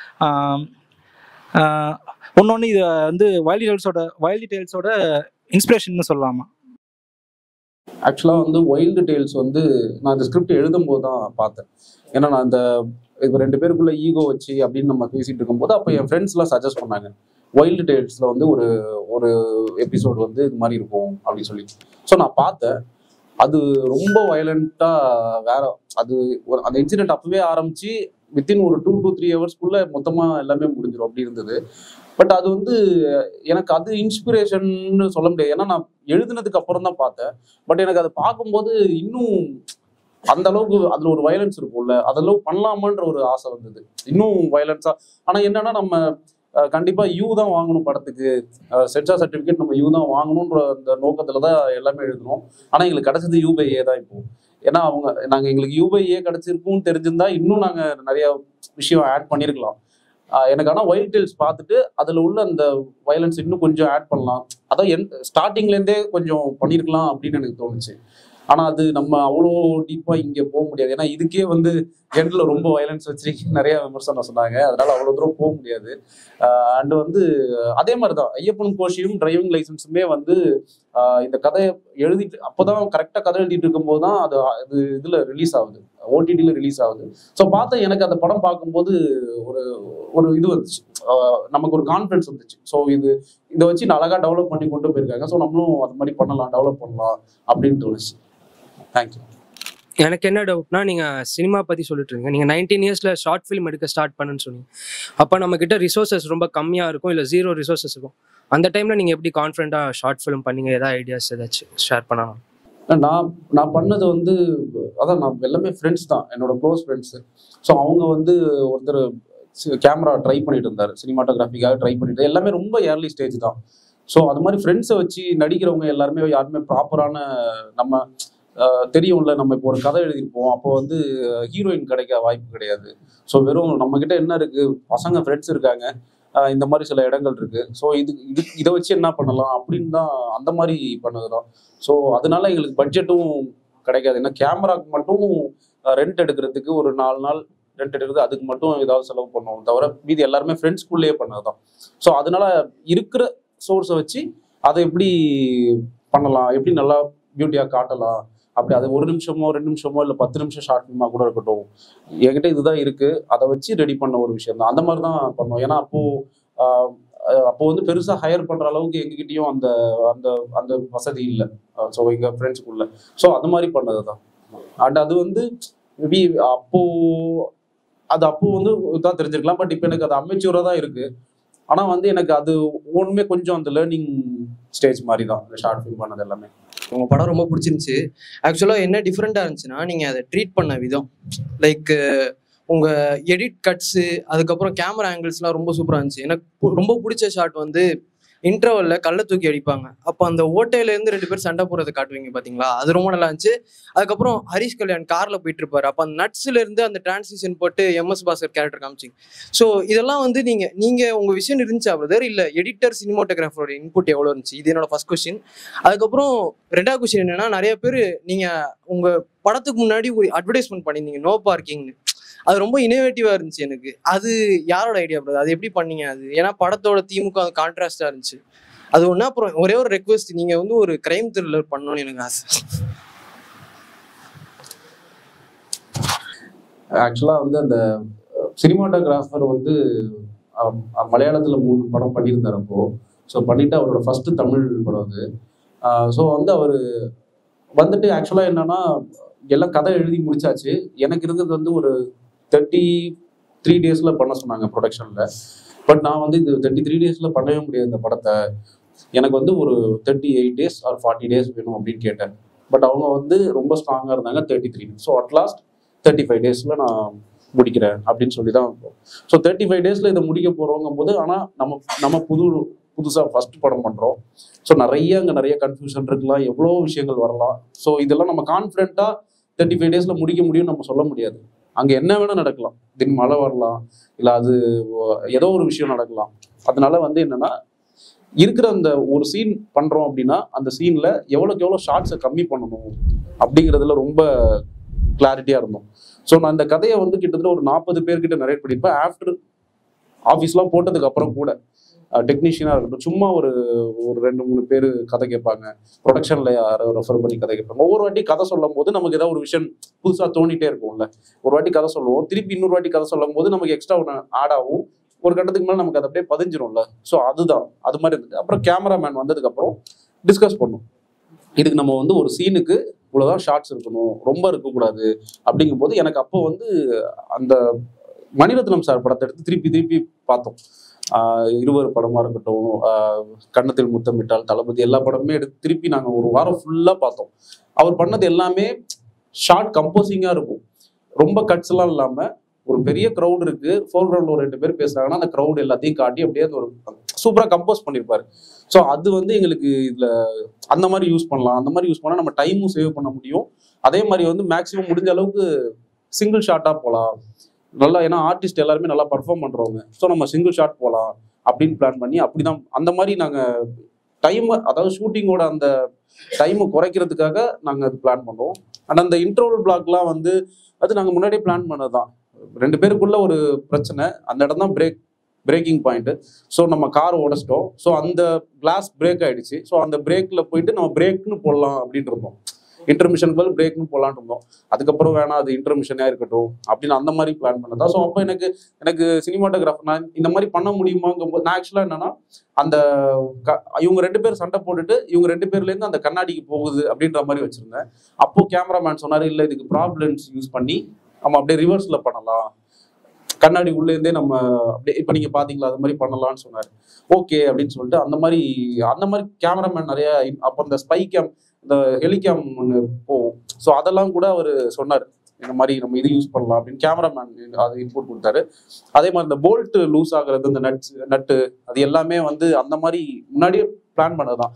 இன்னொன்று இது வந்து வைல்ட் டீடைல்ஸோட வைல்ட் டீடைல்ஸோட இன்ஸ்பிரேஷன் சொல்லலாமா ஆக்சுவலாக வந்து வைல்டு டேல்ஸ் வந்து நான் இந்த ஸ்கிரிப்ட் எழுதும்போது தான் பார்த்தேன் ஏன்னா நான் இந்த இப்போ ரெண்டு பேருக்குள்ள ஈகோ வச்சு அப்படின்னு நம்ம பேசிட்டு இருக்கும்போது அப்போ என் ஃப்ரெண்ட்ஸ்லாம் சஜஸ்ட் பண்ணாங்க வைல்டு டேல்ஸில் வந்து ஒரு ஒரு எபிசோட் வந்து இது மாதிரி இருக்கும் அப்படின்னு சொல்லி ஸோ நான் பார்த்தேன் அது ரொம்ப வயலண்ட்டாக வேற அது ஒரு- அந்த இன்சிடென்ட் அப்பவே ஆரம்பிச்சு வித்தின் ஒரு டூ டு த்ரீ ஹவர்ஸ்க்குள்ள மொத்தமாக எல்லாமே முடிஞ்சிடும் அப்படி இருந்தது பட் அது வந்து எனக்கு அது இன்ஸ்பிரேஷன்னு சொல்ல முடியாது ஏன்னா நான் எழுதுனதுக்கு அப்புறம் தான் பார்த்தேன் பட் எனக்கு அதை பார்க்கும்போது இன்னும் அந்த அளவுக்கு அதுல ஒரு வயலன்ஸ் இருக்கும்ல அதெல்லாம் பண்ணலாமான்ற ஒரு ஆசை வந்தது இன்னும் வயலன்ஸா ஆனா என்னன்னா நம்ம அஹ், கண்டிப்பா யூ தான் வாங்கணும் படத்துக்கு சென்சார் சர்டிபிகேட் நம்ம யூ தான் வாங்கணுன்ற அந்த நோக்கத்துல தான் எல்லாமே எழுதணும் ஆனா எங்களுக்கு கிடைச்சது யூ பை ஏ தான் இப்போ ஏன்னா அவங்க நாங்க எங்களுக்கு யூ பை ஏ கிடைச்சிருக்கும்னு தெரிஞ்சிருந்தா இன்னும் நாங்க நிறைய விஷயம் ஆட் பண்ணியிருக்கலாம் ஆஹ் எனக்கு ஆனால் ஒயிட் டெயில்ஸ் பார்த்துட்டு அதில் உள்ள அந்த வயலன்ஸ் இன்னும் கொஞ்சம் ஆட் பண்ணலாம் அதான் என் ஸ்டார்டிங்லேருந்தே கொஞ்சம் பண்ணியிருக்கலாம் அப்படின்னு எனக்கு தோணுச்சு ஆனால் அது நம்ம அவ்வளோ டீப்பாக இங்கே போக முடியாது ஏன்னா இதுக்கே வந்து எண்டில் ரொம்ப வயலன்ஸ் வச்சு நிறைய விமர்சனம் சொன்னாங்க அதனால அவ்வளோ தூரம் போக முடியாது அண்ட் வந்து அதே மாதிரி தான் ஐயப்பன் கோஷியும் டிரைவிங் லைசன்ஸுமே வந்து ஆஹ் இந்த கதையை எழுதிட்டு அப்போதான் கரெக்டாக கதை எழுதிட்டு இருக்கும்போது தான் அது அது இதில் ரிலீஸ் ஆகுது ஓடிடியில் ரிலீஸ் ஆகுது ஸோ பார்த்தா எனக்கு அந்த படம் பார்க்கும்போது ஒரு ஒரு இது வந்துச்சு ஆஹ் நமக்கு ஒரு கான்ஃபிடன்ஸ் வந்துச்சு ஸோ இது இதை வச்சு நான் அழகாக டெவலப் பண்ணி கொண்டு போயிருக்காங்க ஸோ நம்மளும் அது மாதிரி பண்ணலாம் டெவலப் பண்ணலாம் அப்படின்னு தோணுச்சு தேங்க்யூ எனக்கு என்ன டவுட்னா நீங்க சினிமா பத்தி சொல்லிட்டு இருக்கீங்க நீங்க நைன்டீன் இயர்ஸ்ல ஷார்ட் ஃபிலிம் எடுக்க ஸ்டார்ட் பண்ணுன்னு சொன்னீங்க அப்ப நம்ம கிட்ட ரிசோர்சஸ் ரொம்ப கம்மியா இருக்கும் இல்ல ஜீரோ ரிசோர்சஸ் இருக்கும் அந்த டைம்ல நீங்க எப்படி கான்ஃபிடண்டா ஷார்ட் ஃபிலிம் பண்ணீங்க ஏதாவது ஐடியாஸ் ஏதாச்சும் ஷேர் பண்ணலாம் நான் நான் பண்ணது வந்து அதான் நான் எல்லாமே ஃப்ரெண்ட்ஸ் தான் என்னோட க்ளோஸ் ஃப்ரெண்ட்ஸு ஸோ அவங்க வந்து ஒருத்தர் கேமரா ட்ரை பண்ணிட்டு இருந்தார் சினிமாட்டோகிராஃபிக்காக ட்ரை பண்ணிட்டு எல்லாமே ரொம்ப ஏர்லி ஸ்டேஜ் தான் ஸோ அது மாதிரி ஃப்ரெண்ட்ஸை வச்சு நடிக்கிறவங்க எல்லாருமே யாருமே ப்ராப்பரான நம்ம அஹ், தெரியும்ல நம்ம இப்போ ஒரு கதை எழுதியிருப்போம் அப்போ வந்து ஹீரோயின் கிடைக்க வாய்ப்பு கிடையாது ஸோ வெறும் நம்மக்கிட்ட என்ன இருக்கு பசங்க ஃப்ரெண்ட்ஸ் இருக்காங்க அஹ், இந்த மாதிரி சில இடங்கள் இருக்கு ஸோ இது இது இதை வச்சு என்ன பண்ணலாம் அப்படின்னு தான் அந்த மாதிரி பண்ணது தான் ஸோ அதனால எங்களுக்கு பட்ஜெட்டும் கிடைக்காது ஏன்னா கேமராக்கு மட்டும் ரெண்ட் எடுக்கிறதுக்கு ஒரு நாலு நாள் ரெண்ட் எடுக்கிறது அதுக்கு மட்டும் ஏதாவது செலவு பண்ணுவோம் தவிர மீதி எல்லாருமே ஃப்ரெண்ட்ஸ்குள்ளேயே பண்ணது தான் ஸோ அதனால இருக்கிற சோர்ஸை வச்சு அதை எப்படி பண்ணலாம் எப்படி நல்லா பியூட்டியாக காட்டலாம் அப்படி அது ஒரு நிமிஷமோ ரெண்டு நிமிஷமோ இல்லை பத்து நிமிஷம் ஷார்ட் ஃபிலிமாக கூட இருக்கட்டும் என்கிட்ட இதுதான் இருக்கு அதை வச்சு ரெடி பண்ண ஒரு விஷயம் தான் அந்த மாதிரி தான் பண்ணுவோம் ஏன்னா அப்போ ஆஹ், அஹ் அப்போ வந்து பெருசாக ஹையர் பண்ணுற அளவுக்கு எங்ககிட்டயும் அந்த அந்த அந்த வசதி இல்லை ஸோ எங்கள் ஃப்ரெண்ட்ஸுக்குள்ள ஸோ அது மாதிரி பண்ணது தான் அண்ட் அது வந்து மேபி அப்போ அது அப்போ வந்து தான் தெரிஞ்சிருக்கலாம் பட் இப்போ எனக்கு அது அமெச்சூராக தான் இருக்கு ஆனால் வந்து எனக்கு அது ஒன்றுமே கொஞ்சம் அந்த லேர்னிங் ஸ்டேஜ் மாதிரி தான் இந்த ஷார்ட் ஃபிலிம் பண்ணது எல்லாமே உங்க படம் ரொம்ப பிடிச்சிருந்துச்சு ஆக்சுவலாக என்ன டிஃப்ரெண்ட்டாக இருந்துச்சுன்னா நீங்கள் அதை ட்ரீட் பண்ண விதம் லைக் உங்க எடிட் கட்ஸு அதுக்கப்புறம் கேமரா ஆங்கிள்ஸ்லாம் ரொம்ப சூப்பராக இருந்துச்சு எனக்கு பு- ரொம்ப பிடிச்ச ஷாட் வந்து இன்டர்வல்ல கல்லை தூக்கி அடிப்பாங்க அப்போ அந்த ஓட்டையில இருந்து ரெண்டு பேர் சண்டை போடுறதை காட்டுவீங்க பாத்தீங்களா அது ரொம்ப நல்லா இருந்துச்சு அதுக்கப்புறம் ஹரிஷ் கல்யாண் கார்ல போயிட்டு இருப்பாரு அப்போ அந்த நட்ஸ்ல இருந்து அந்த டிரான்சிஷன் போட்டு எம்எஸ் பாஸ்கர் கேரக்டர் காமிச்சிங்க ஸோ இதெல்லாம் வந்து நீங்க நீங்க உங்க விஷயம் இருந்துச்சா பிரதர் இல்ல எடிட்டர் சினிமோட்டோகிராஃபரோட இன்புட் எவ்வளவு இருந்துச்சு இது என்னோட ஃபர்ஸ்ட் கொஸ்டின் அதுக்கப்புறம் ரெண்டாவது கொஸ்டின் என்னன்னா நிறைய பேர் நீங்க உங்க படத்துக்கு முன்னாடி ஒரு அட்வர்டைஸ்மெண்ட் பண்ணியிருந்தீங்க நோ பார்க்கிங்னு அது ரொம்ப இனோவேட்டிவா இருந்துச்சு எனக்கு அது யாரோட ஐடியா பிரதர் அது எப்படி பண்ணீங்க அது ஏன்னா படத்தோட திமுக அது கான்ட்ராஸ்டா இருந்துச்சு அது ஒண்ணு அப்புறம் ஒரே ஒரு ரெக்வஸ்ட் நீங்க வந்து ஒரு கிரைம் த்ரில்லர் பண்ணணும்னு எனக்கு ஆசை ஆக்சுவலாக வந்து அந்த சினிமாட்டோகிராஃபர் வந்து அஹ், அஹ், மலையாளத்துல மூணு படம் பண்ணியிருந்தார் அப்போ ஸோ பண்ணிட்டு அவரோட ஃபர்ஸ்ட் தமிழ் படம் அது ஸோ வந்து அவர் வந்துட்டு ஆக்சுவலாக என்னன்னா எல்லாம் கதை எழுதி முடிச்சாச்சு எனக்கு இருந்தது வந்து ஒரு தேர்ட்டி த்ரீ டேஸில் பண்ண சொன்னாங்க ப்ரொடக்ஷனில் பட் நான் வந்து இது தேர்ட்டி த்ரீ டேஸில் பண்ணவே முடியாது இந்த படத்தை எனக்கு வந்து ஒரு thirty eight days or forty days வேணும் அப்படின்னு கேட்டேன் பட் அவங்க வந்து ரொம்ப ஸ்ட்ராங்காக இருந்தாங்க thirty three so at last thirty five டேஸில் நான் முடிக்கிறேன் அப்படின்னு சொல்லி தான் ஸோ தேர்ட்டி ஃபைவ் டேஸில் இதை முடிக்க போகிறோங்கும் போது ஆனால் நம்ம நம்ம புது புதுசாக ஃபர்ஸ்ட் படம் பண்ணுறோம் ஸோ நிறைய அங்கே நிறைய கன்ஃபியூஷன் இருக்கலாம் எவ்வளோ விஷயங்கள் வரலாம் ஸோ இதெல்லாம் நம்ம கான்ஃபிடென்ட்டாக தேர்ட்டி ஃபைவ் டேஸில் முடிக்க முடியும்னு நம்ம சொல்ல முடியாது அங்கே என்ன வேணால் நடக்கலாம் திடீர்னு மழை வரலாம் இல்லை அது ஒ- ஏதோ ஒரு விஷயம் நடக்கலாம் அதனால வந்து என்னன்னா இருக்கிற அந்த ஒரு சீன் பண்றோம் அப்படின்னா அந்த சீன்ல எவ்வளோக்கு எவ்வளோ ஷார்ட்ஸை கம்மி பண்ணணும் அப்படிங்கிறதுல ரொம்ப கிளாரிட்டியா இருந்தோம் ஸோ நான் இந்த கதையை வந்து கிட்டத்தட்ட ஒரு நாற்பது பேர்கிட்ட நரேட் பண்ணியிருப்பேன் ஆஃப்டர் ஆஃபீஸ்லாம் போட்டதுக்கு அப்புறம் கூட டெக்னீஷியனாக இருக்கட்டும் சும்மா ஒரு ஒரு ரெண்டு மூணு பேர் கதை கேட்பாங்க ப்ரொடக்ஷனில் யாரோ ரெஃபர் பண்ணி கதை கேட்பாங்க ஒவ்வொரு வாட்டி கதை சொல்லும் போது நமக்கு ஏதாவது ஒரு விஷயம் புதுசாக தோணிட்டே இருக்கும்ல ஒரு வாட்டி கதை சொல்லுவோம் திருப்பி இன்னொரு வாட்டி கதை சொல்லும் போது நமக்கு எக்ஸ்ட்ரா ஒன்று ஆட் ஆகும் ஒரு கட்டத்துக்கு மேலே நமக்கு அது அப்படியே பதிஞ்சிரும்ல ஸோ அதுதான் அது மாதிரி இருந்தது அப்புறம் கேமராமேன் வந்ததுக்கப்புறம் டிஸ்கஸ் பண்ணோம் இதுக்கு நம்ம வந்து ஒரு சீனுக்கு இவ்வளோதான் ஷார்ட்ஸ் இருக்கணும் ரொம்ப இருக்கக்கூடாது அப்படிங்கும்போது எனக்கு அப்போ வந்து அந்த மணிரத்னம் சார் படத்தை எடுத்து திருப்பி திருப்பி பார்த்தோம் ஆஹ் இருவர் படமா இருக்கட்டும் ஆஹ் கன்னத்தில் முத்தமிட்டால் தளபதி எல்லா படமுமே எடுத்து திருப்பி நாங்கள் ஒரு வாரம் ஃபுல்லாக பார்த்தோம் அவர் பண்ணது எல்லாமே ஷார்ட் கம்போசிங்காக இருக்கும் ரொம்ப கட்ஸ் எல்லாம் இல்லாமல் ஒரு பெரிய க்ரௌட் இருக்கு ஃபோர் கிரவுண்டில் ஒரு ரெண்டு பேர் பேசுறாங்கன்னா அந்த க்ரௌட் எல்லாத்தையும் காட்டி அப்படியே அந்த ஒரு சூப்பராக கம்போஸ் பண்ணியிருப்பாரு ஸோ அது வந்து எங்களுக்கு இதில் அந்த மாதிரி யூஸ் பண்ணலாம் அந்த மாதிரி யூஸ் பண்ணால் நம்ம டைமும் சேவ் பண்ண முடியும் அதே மாதிரி வந்து மேக்ஸிமம் முடிஞ்ச அளவுக்கு சிங்கிள் ஷாட்டாக போகலாம் நல்லா ஏன்னா ஆர்டிஸ்ட் எல்லாருமே நல்லா பர்ஃபார்ம் பண்ணுறவங்க ஸோ நம்ம சிங்கிள் ஷாட் போகலாம் அப்படின்னு பிளான் பண்ணி அப்படிதான் அந்த மாதிரி நாங்கள் டைம் அதாவது ஷூட்டிங்கோட அந்த டைமை குறைக்கிறதுக்காக நாங்கள் அது பிளான் பண்ணோம் அண்ட் அந்த இன்டர்வல் பிளாக்லாம் வந்து அது நாங்கள் முன்னாடியே பிளான் பண்ணது தான் ரெண்டு பேருக்குள்ள ஒரு பிரச்சனை அந்த இடம் தான் பிரேக் பிரேக்கிங் பாயிண்ட் ஸோ நம்ம கார் உடச்சிட்டோம் ஸோ அந்த கிளாஸ் பிரேக் ஆயிடுச்சு ஸோ அந்த பிரேக்ல போயிட்டு நம்ம பிரேக்னு போடலாம் அப்படின்னு இருந்தோம் இன்டர்மிஷன் பதில் பிரேக்னு போடலான்னு இருந்தோம் அதுக்கப்புறம் வேணாம் அது இன்டர்மிஷனே இருக்கட்டும் அப்படின்னு அந்த மாதிரி பிளான் பண்ணதா ஸோ அப்போ எனக்கு எனக்கு சினிமாட்டோகிராஃபர் நான் இந்த மாதிரி பண்ண முடியுமாங்கும்போது நான் ஆக்சுவலாக என்னன்னா அந்த க- இவங்க ரெண்டு பேர் சண்டை போட்டுட்டு இவங்க ரெண்டு பேர்லேருந்து அந்த கண்ணாடிக்கு போகுது அப்படின்ற மாதிரி வச்சிருந்தேன் அப்போ கேமராமேன் சொன்னாரு இல்லை இதுக்கு ப்ராப்ளம்ஸ் யூஸ் பண்ணி நம்ம அப்படியே ரிவர்ஸ்ல பண்ணலாம் கண்ணாடி உள்ள இருந்தே நம்ம அப்படியே இப்போ நீங்க பாத்தீங்களா அது மாதிரி பண்ணலாம்னு சொன்னாரு ஓகே அப்படின்னு சொல்லிட்டு அந்த மாதிரி அந்த மாதிரி கேமராமேன் நிறைய அப்போ அந்த ஸ்பை கேம் இந்த ஹெலிகாம் ஒன்று போகும் ஸோ அதெல்லாம் கூட அவர் சொன்னார் இந்த மாதிரி நம்ம இது யூஸ் பண்ணலாம் அப்படின்னு கேமராமேன் அது இன்புட் கொடுத்தாரு அதே மாதிரி இந்த போல்ட் லூஸ் ஆகுறது இந்த நட்ஸ் நட்டு அது எல்லாமே வந்து அந்த மாதிரி முன்னாடியே பிளான் பண்ணதுதான்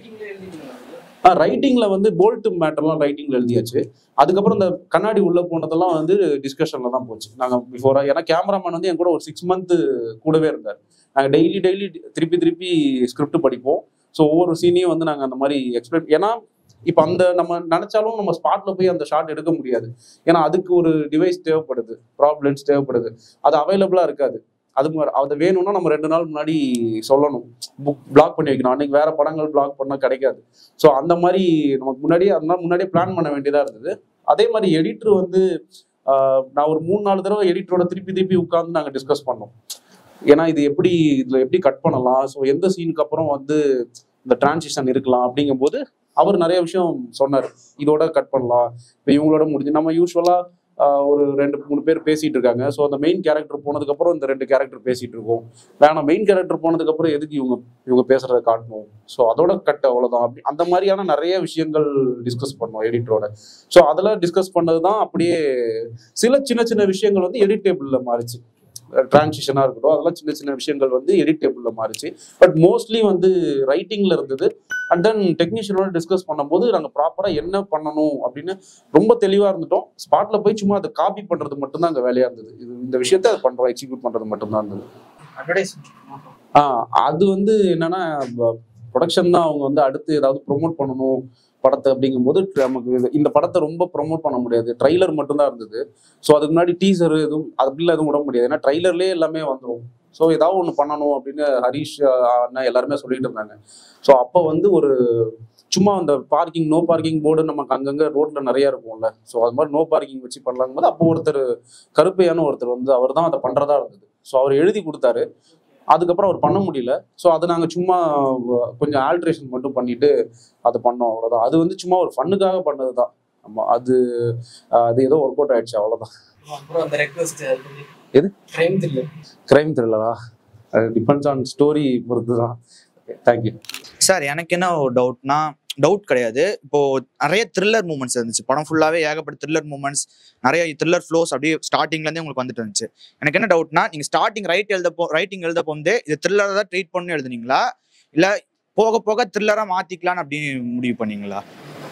ரைட்டிங்ல வந்து போல்ட் மேட்டர்லாம் ரைட்டிங்ல எழுதியாச்சு அதுக்கப்புறம் இந்த கண்ணாடி உள்ள போனதெல்லாம் வந்து டிஸ்கஷன்ல தான் போச்சு நாங்க பிஃபோரா ஏன்னா கேமராமேன் வந்து என் கூட ஒரு சிக்ஸ் மந்த் கூடவே இருந்தார் நாங்க டெய்லி டெய்லி திருப்பி திருப்பி ஸ்கிரிப்ட் படிப்போம் ஸோ ஒவ்வொரு சீனையும் வந்து நாங்க அந்த மாதிரி எக்ஸ்பிளைன் ஏன்னா இப்போ அந்த நம்ம நினைச்சாலும் நம்ம ஸ்பாட்ல போய் அந்த ஷாட் எடுக்க முடியாது ஏன்னா அதுக்கு ஒரு டிவைஸ் தேவைப்படுது ப்ராப்ளம்ஸ் தேவைப்படுது அது அவைலபிளா இருக்காது அது மாதிரி அது வேணும்னா நம்ம ரெண்டு நாள் முன்னாடி சொல்லணும் புக் பிளாக் பண்ணி வைக்கணும் அன்னைக்கு வேற படங்கள் பிளாக் பண்ண கிடைக்காது ஸோ அந்த மாதிரி நமக்கு முன்னாடியே அதனால முன்னாடியே பிளான் பண்ண வேண்டியதா இருந்தது அதே மாதிரி எடிட்டர் வந்து ஆஹ், நான் ஒரு மூணு நாலு தடவை எடிட்டரோட திருப்பி திருப்பி உட்கார்ந்து நாங்கள் டிஸ்கஸ் பண்ணோம் ஏன்னா இது எப்படி இதுல எப்படி கட் பண்ணலாம் ஸோ எந்த சீனுக்கு அப்புறம் வந்து இந்த டிரான்சிஷன் இருக்கலாம் அப்படிங்கும்போது அவர் நிறைய விஷயம் சொன்னார் இதோட கட் பண்ணலாம் இப்போ இவங்களோட முடிஞ்சு நம்ம யூஸ்வலா ஒரு ரெண்டு மூணு பேர் பேசிட்டு இருக்காங்க ஸோ அந்த மெயின் கேரக்டர் போனதுக்கு அப்புறம் இந்த ரெண்டு கேரக்டர் பேசிட்டு இருக்கோம் வேணாம் மெயின் கேரக்டர் போனதுக்கு அப்புறம் எதுக்கு இவங்க இவங்க பேசுறத காட்டணும் ஸோ அதோட கட் அவ்வளவுதான் அப்படி அந்த மாதிரியான நிறைய விஷயங்கள் டிஸ்கஸ் பண்ணோம் எடிட்டரோட ஸோ அதெல்லாம் டிஸ்கஸ் பண்ணது தான் அப்படியே சில சின்ன சின்ன விஷயங்கள் வந்து எடிட் டேபிளில் மாறிச்சு டிரான்சிஷனாக இருக்கட்டும் அதெல்லாம் சின்ன சின்ன விஷயங்கள் வந்து எடிட் டேபிளில் மாறிச்சு பட் மோஸ்ட்லி வந்து ரைட்டிங்கில் இருந்தது அண்ட் தென் டெக்னீஷியனோட டிஸ்கஸ் பண்ணும்போது நாங்கள் ப்ராப்பராக என்ன பண்ணணும் அப்படின்னு ரொம்ப தெளிவாக இருந்துட்டோம் ஸ்பாட்டில் போய் சும்மா அதை காப்பி பண்ணுறது மட்டும்தான் அங்கே வேலையாக இருந்தது இது இந்த விஷயத்த அது பண்ணுறோம் எக்ஸிக்யூட் பண்ணுறது மட்டும்தான் இருந்தது ஆ அது வந்து என்னன்னா ப்ரொடக்ஷன் தான் அவங்க வந்து அடுத்து ஏதாவது ப்ரோமோட் பண்ணணும் படத்தை அப்படிங்கும்போது நமக்கு இது- இந்த படத்தை ரொம்ப ப்ரோமோட் பண்ண முடியாது ட்ரைலர் மட்டும்தான் இருந்தது ஸோ அதுக்கு முன்னாடி டீசர் எதுவும் அப்படிலாம் எதுவும் விட முடியாது ஏன்னா ட்ரைலர்லேயே எல்லாமே வந்துடும் ஸோ ஏதாவது ஒன்று பண்ணணும் அப்படின்னு ஹரிஷ் அண்ணா எல்லாருமே சொல்லிட்டு இருந்தாங்க ஸோ அப்போ வந்து ஒரு சும்மா அந்த பார்க்கிங் நோ பார்க்கிங் போர்டு நமக்கு அங்கங்கே ரோட்ல நிறைய இருக்கும்ல ஸோ அது மாதிரி நோ பார்க்கிங் வச்சு பண்ணலாங்கும் போது அப்போ ஒருத்தர் கருப்பையான ஒருத்தர் வந்து அவர் தான் அதை பண்ணுறதா இருந்தது ஸோ அவர் எழுதி கொடுத்தாரு அதுக்கப்புறம் அவர் பண்ண முடியல ஸோ அதை நாங்கள் சும்மா வ- கொஞ்சம் ஆல்ட்ரேஷன் மட்டும் பண்ணிட்டு அதை பண்ணோம் அவ்வளோதான் அது வந்து சும்மா ஒரு ஃபன்னுக்காக பண்ணது தான் ஆமாம் அது ஆஹ், அது ஏதோ ஒர்க் அவுட் ஆயிடுச்சு அவ்வளோதான் அப்புறம் அந்த ரெக்வஸ்ட் எது? டைம் தெரியல கிரைம் த்ரில்லரா அது டிபெண்ட்ஸ் ஆன் ஸ்டோரி பொறுத்து தான் தேங்க்யூ சார் எனக்கு என்ன ஒரு டவுட்னா டவுட் கிடையாது இப்போ நிறைய த்ரில்லர் மூமெண்ட்ஸ் இருந்துச்சு படம் ஃபுல்லாவே ஏகப்பட்ட த்ரில்லர் மூமெண்ட்ஸ் நிறைய த்ரில்லர் ஃப்ளோஸ் அப்படியே ஸ்டார்டிங்ல இருந்தே உங்களுக்கு வந்துட்டு இருந்துச்சு எனக்கு என்ன டவுட்னா நீங்க ஸ்டார்டிங் ரைட் எழுத போ ரைட்டிங் எழுத போந்தே இது த்ரில்லரை தான் ட்ரீட் பண்ணி எழுதுனீங்களா இல்ல போக போக த்ரில்லரா மாத்திக்கலாம்னு அப்படின்னு முடிவு பண்ணீங்களா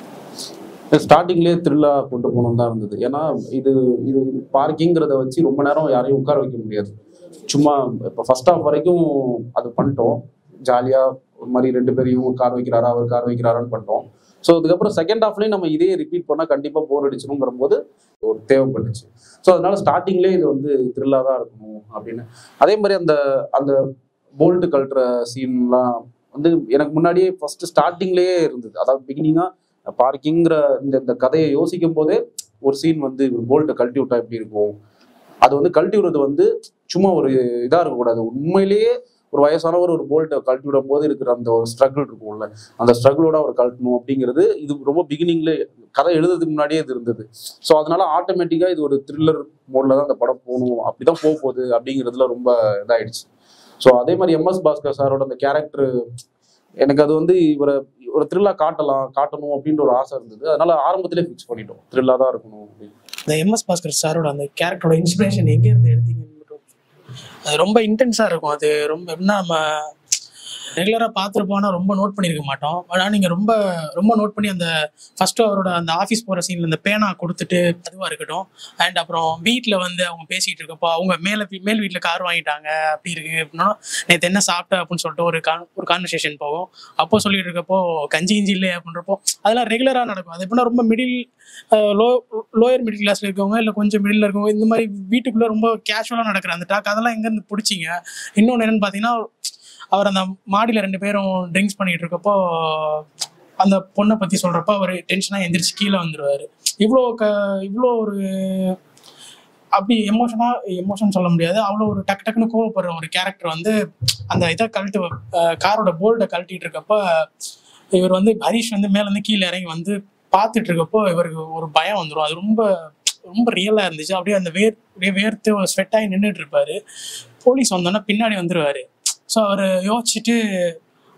ஸ்டார்டிங்லேயே த்ரில்லா கொண்டு போகணும் தான் இருந்தது ஏன்னா இது இது பார்க்கிங்கிறத வச்சு ரொம்ப நேரம் யாரையும் உட்கார வைக்க முடியாது சும்மா இப்போ ஃபர்ஸ்ட் ஹாஃப் வரைக்கும் அது பண்ணிட்டோம் ஜாலியாக ஒரு மாதிரி ரெண்டு பேரும் இவங்க கார் வைக்கிறாரா அவர் கார் வைக்கிறாரான்னு பண்ணிட்டோம் ஸோ அதுக்கப்புறம் செகண்ட் ஹாஃப்லேயும் நம்ம இதே ரிப்பீட் பண்ணால் கண்டிப்பாக போர் அடிச்சிடுங்கிற போது ஒரு தேவைப்பட்டுச்சு ஸோ அதனால ஸ்டார்டிங்லேயே இது வந்து த்ரில்லாக தான் இருக்கணும் அப்படின்னு அதே மாதிரி அந்த அந்த போல்ட்டு கழட்டுற சீன்லாம் வந்து எனக்கு முன்னாடியே ஃபர்ஸ்ட் ஸ்டார்டிங்லேயே இருந்தது அதாவது பிகினிங்காக பார்க்கிங்கிற இந்த இந்த கதையை யோசிக்கும் போதே ஒரு சீன் வந்து போல்ட்டை கழட்டி விட்டா எப்படி இருக்கும் அது வந்து கழட்டி விடுறது வந்து சும்மா ஒரு இதாக இருக்கக்கூடாது உண்மையிலேயே ஒரு வயசானவர் ஒரு போல்ட்டை கழட்டி விடும் போது இருக்கிற அந்த ஒரு ஸ்ட்ரகிள் இருக்கும்ல அந்த ஸ்ட்ரகிளோட அவர் கழட்டணும் அப்படிங்கிறது இது ரொம்ப பிகினிங்ல கதை எழுதுறதுக்கு முன்னாடியே இது இருந்தது ஸோ அதனால ஆட்டோமேட்டிக்காக இது ஒரு த்ரில்லர் மோட்ல தான் அந்த படம் போகணும் அப்படிதான் போக போகுது அப்படிங்கிறதுல ரொம்ப இதாயிடுச்சு ஸோ அதே மாதிரி எம்எஸ் பாஸ்கர் சாரோட அந்த கேரக்டர் எனக்கு அது வந்து இவரை ஒரு த்ரில்லா காட்டலாம் காட்டணும் அப்படின்ற ஒரு ஆசை இருந்தது அதனால ஆரம்பத்திலே ஃபிக்ஸ் பண்ணிட்டோம் த்ரில்லா தான் இருக்கணும் அப்படின்னு இந்த எம்எஸ் பாஸ்கர் சாரோட அந்த கேரக்டரோட இன்ஸ்பிரேஷன் எங்க இருந்து எடுத்தீங்கன்னு மட்டும் அது ரொம்ப இன்டென்ஸா இருக்கும் அது ரொம்ப எப்படின்னா நம்ம ரெகுலராக பார்த்துருப்போம்னா ரொம்ப நோட் பண்ணியிருக்க மாட்டோம் ஆனால் நீங்கள் ரொம்ப ரொம்ப நோட் பண்ணி அந்த ஃபர்ஸ்ட் அவரோட அந்த ஆஃபீஸ் போகிற சீனில் அந்த பேனா கொடுத்துட்டு அதுவாக இருக்கட்டும் அண்ட் அப்புறம் வீட்டில் வந்து அவங்க பேசிகிட்டு இருக்கப்போ அவங்க மேலே மேல் வீட்டில் கார் வாங்கிட்டாங்க அப்படி இருக்கு அப்படின்னா நேற்று என்ன சாப்பிட்ட அப்படின்னு சொல்லிட்டு ஒரு கான் ஒரு கான்வர்சேஷன் போகும் அப்போ சொல்லிட்டு இருக்கப்போ கஞ்சி இஞ்சி இல்லை அப்படின்றப்போ அதெல்லாம் ரெகுலராக நடக்கும் அது எப்படின்னா ரொம்ப மிடில் லோ லோயர் மிடில் கிளாஸ்ல இருக்கவங்க இல்லை கொஞ்சம் மிடில் இருக்கவங்க இந்த மாதிரி வீட்டுக்குள்ளே ரொம்ப கேஷுவலாக நடக்கிற அந்த டாக் அதெல்லாம் எங்கேருந்து பிடிச்சிங்க இன்னொன்று என்னன்னு பார்த்தீங்கன்னா அவர் அந்த மாடியில் ரெண்டு பேரும் ட்ரிங்க்ஸ் பண்ணிட்டு இருக்கப்போ அந்த பொண்ணை பற்றி சொல்கிறப்போ அவர் டென்ஷனாக எந்திரிச்சு கீழே வந்துடுவார் இவ்வளோ க இவ்வளோ ஒரு அப்படி எமோஷனாக எமோஷன் சொல்ல முடியாது அவ்வளோ ஒரு டக்கு டக்குன்னு கோவப்படுற ஒரு கேரக்டர் வந்து அந்த இதை கழட்டு காரோட போல்டை கழட்டிட்டு இருக்கப்ப இவர் வந்து ஹரிஷ் வந்து மேலேருந்து கீழே இறங்கி வந்து பார்த்துட்டு இருக்கப்போ இவருக்கு ஒரு பயம் வந்துடும் அது ரொம்ப ரொம்ப ரியலாக இருந்துச்சு அப்படியே அந்த வேர் அப்படியே வேர்த்து ஸ்வெட் ஆகி நின்றுட்டு இருப்பாரு போலீஸ் வந்தோன்னா பின்னாடி வந்துருவாரு ஸோ அவர் யோசிச்சுட்டு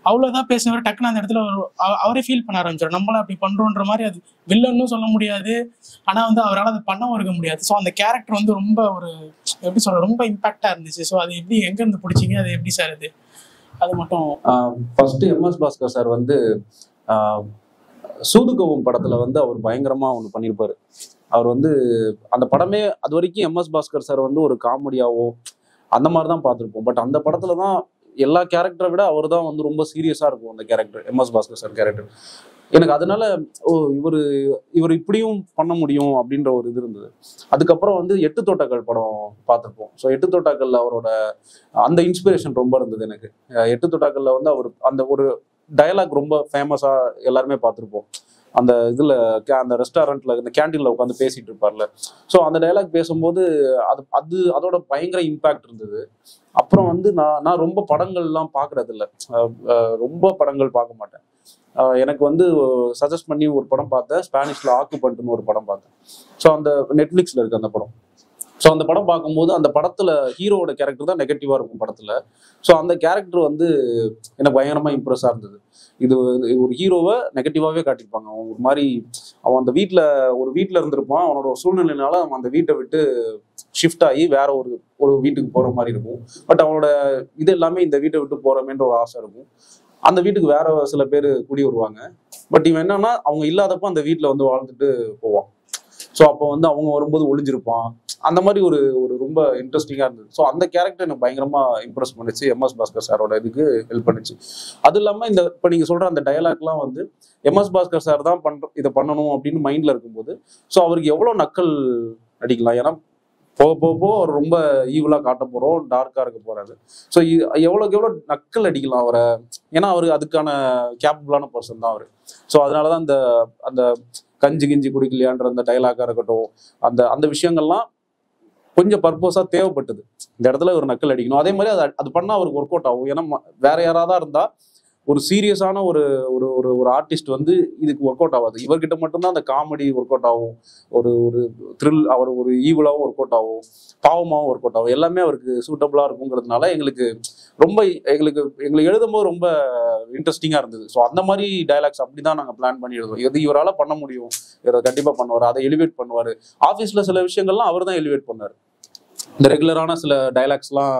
அவ்வளோதான் பேசினவர் டக்குன்னு அந்த இடத்துல ஒரு- அவ- அவரே ஃபீல் பண்ண ஆரம்பிச்சார் நம்மளும் அப்படி பண்றோன்ற மாதிரி அது வில்லன்னும் சொல்ல முடியாது ஆனா வந்து அவரால் அதை பண்ணவும் இருக்க முடியாது ஸோ அந்த கேரக்டர் வந்து ரொம்ப ஒரு எப்படி சொல்ற ரொம்ப இம்பாக்டா இருந்துச்சு ஸோ அது எப்படி எங்க இருந்து பிடிச்சிங்க அது எப்படி சார் அது அது மட்டும் ஃபர்ஸ்ட் எம்எஸ் பாஸ்கர் சார் வந்து ஆஹ், சூதுகவும் படத்துல வந்து அவர் பயங்கரமா ஒன்று பண்ணியிருப்பாரு அவர் வந்து அந்த படமே அது வரைக்கும் எம்எஸ் பாஸ்கர் சார் வந்து ஒரு காமெடியாவோ அந்த மாதிரி தான் பார்த்துருப்போம் பட் அந்த படத்துல தான் எல்லா கேரக்டரை விட அவர் தான் வந்து ரொம்ப சீரியஸா இருக்கும் அந்த character MS Bhaskar sir character எனக்கு அதனால ஓ இவர் இவர் இப்படியும் பண்ண முடியும் அப்படின்ற ஒரு இது இருந்தது அதுக்கப்புறம் வந்து எட்டு தோட்டங்கள் படம் பார்த்துருப்போம் ஸோ எட்டு தோட்டாக்கள்ல அவரோட அந்த இன்ஸ்பிரேஷன் ரொம்ப இருந்தது எனக்கு அஹ் எட்டு தொட்டாக்கள்ல வந்து அவர் அந்த ஒரு டயலாக் ரொம்ப ஃபேமஸா எல்லாருமே பார்த்துருப்போம் அந்த இதுல ca- அந்த ரெஸ்டாரண்ட்ல இந்த கேண்டீன்ல உட்காந்து பேசிட்டு இருப்பார்ல ஸோ அந்த டயலாக் பேசும்போது அது அது அதோட பயங்கர இம்பாக்ட் இருந்தது அப்புறம் வந்து நான் நான் ரொம்ப படங்கள்லாம் பார்க்கறது இல்ல அஹ் அஹ் ரொம்ப படங்கள் பார்க்க மாட்டேன் அஹ் எனக்கு வந்து சஜஸ்ட் பண்ணி ஒரு படம் பார்த்தேன் ஸ்பானிஷ்ல ஆக்குபண்ட்டுன்னு ஒரு படம் பார்த்தேன் ஸோ அந்த நெட்ஃப்ளிக்ஸ்ல இருக்கு அந்த படம் ஸோ அந்த படம் பார்க்கும்போது அந்த படத்துல ஹீரோவோட கேரக்டர் தான் நெகட்டிவா இருக்கும் படத்துல ஸோ அந்த கேரக்டர் வந்து எனக்கு பயங்கரமா இம்ப்ரெஸ்ஸாக இருந்தது இது இது ஒரு ஹீரோவை நெகட்டிவாவே காட்டியிருப்பாங்க அவன் ஒரு மாதிரி அவன் அந்த வீட்டில் ஒரு வீட்டில் இருந்திருப்பான் அவனோட ஒரு சூழ்நிலையினால அவன் அந்த வீட்டை விட்டு ஷிஃப்ட் ஆகி வேற ஒரு ஒரு வீட்டுக்கு போற மாதிரி இருக்கும் பட் அவனோட இது எல்லாமே இந்த வீட்டை விட்டு போறமேன்ற ஒரு ஆசை இருக்கும் அந்த வீட்டுக்கு வேற சில பேர் குடி வருவாங்க பட் இவன் என்னன்னா அவங்க இல்லாதப்ப அந்த வீட்டில் வந்து வாழ்ந்துட்டு போவான் ஸோ அப்போ வந்து அவங்க வரும்போது ஒளிஞ்சிருப்பான் அந்த மாதிரி ஒரு ஒரு ரொம்ப இன்ட்ரெஸ்டிங்காக இருந்தது ஸோ அந்த கேரக்டர் எனக்கு பயங்கரமா இம்ப்ரெஸ் பண்ணுச்சு எம்எஸ் பாஸ்கர் சாரோட இதுக்கு ஹெல்ப் பண்ணுச்சு அது இல்லாமல் இந்த இப்போ நீங்கள் சொல்கிற அந்த டயலாக்லாம் வந்து எம்எஸ் பாஸ்கர் சார் தான் பண்ற இதை பண்ணணும் அப்படின்னு மைண்டில் இருக்கும்போது ஸோ அவருக்கு எவ்வளோ நக்கல் அடிக்கலாம் ஏன்னா போக போக போக அவர் ரொம்ப ஈவலாக காட்ட போகிறோம் டார்க்காக இருக்க போறாரு ஸோ எவ்வளோக்கு எவ்வளோ நக்கல் அடிக்கலாம் அவரை ஏன்னா அவர் அதுக்கான கேப்பபிளான பர்சன் தான் அவர் ஸோ அதனால தான் அந்த அந்த கஞ்சி கிஞ்சி குடிக்கலையான்ற அந்த டைலாக்காக இருக்கட்டும் அந்த அந்த விஷயங்கள்லாம் கொஞ்சம் பர்பஸாக தேவைப்பட்டது இந்த இடத்துல ஒரு நக்கல் அடிக்கணும் அதே மாதிரி அது அது பண்ணால் அவருக்கு ஒர்க் அவுட் ஆகும் ஏன்னா ம- வேற யாராவது இருந்தால் ஒரு சீரியஸான ஒரு ஒரு ஒரு ஒரு ஆர்டிஸ்ட் வந்து இதுக்கு ஒர்க் அவுட் ஆகாது இவர்கிட்ட மட்டும்தான் அந்த காமெடி ஒர்க் அவுட் ஆகும் ஒரு ஒரு த்ரில் அவர் ஒரு ஈவலாகவும் ஒர்க் அவுட் ஆகும் பாவமாகவும் ஒர்க் அவுட் ஆகும் எல்லாமே அவருக்கு சூட்டபுளாக இருக்குங்கிறதுனால எங்களுக்கு ரொம்ப எங்களுக்கு எங்களுக்கு எழுதும்போது ரொம்ப இன்ட்ரெஸ்டிங்காக இருந்தது ஸோ அந்த மாதிரி டயலாக்ஸ் அப்படி தான் நாங்கள் பிளான் பண்ணி எழுதுவோம் எது இவரால் பண்ண முடியும் இவர் கண்டிப்பாக பண்ணுவார் அதை எலிவேட் பண்ணுவார் ஆஃபீஸில் சில விஷயங்கள்லாம் அவர் தான் எலிவேட் பண்ணார் இந்த ரெகுலரான சில டைலாக்ஸ்லாம்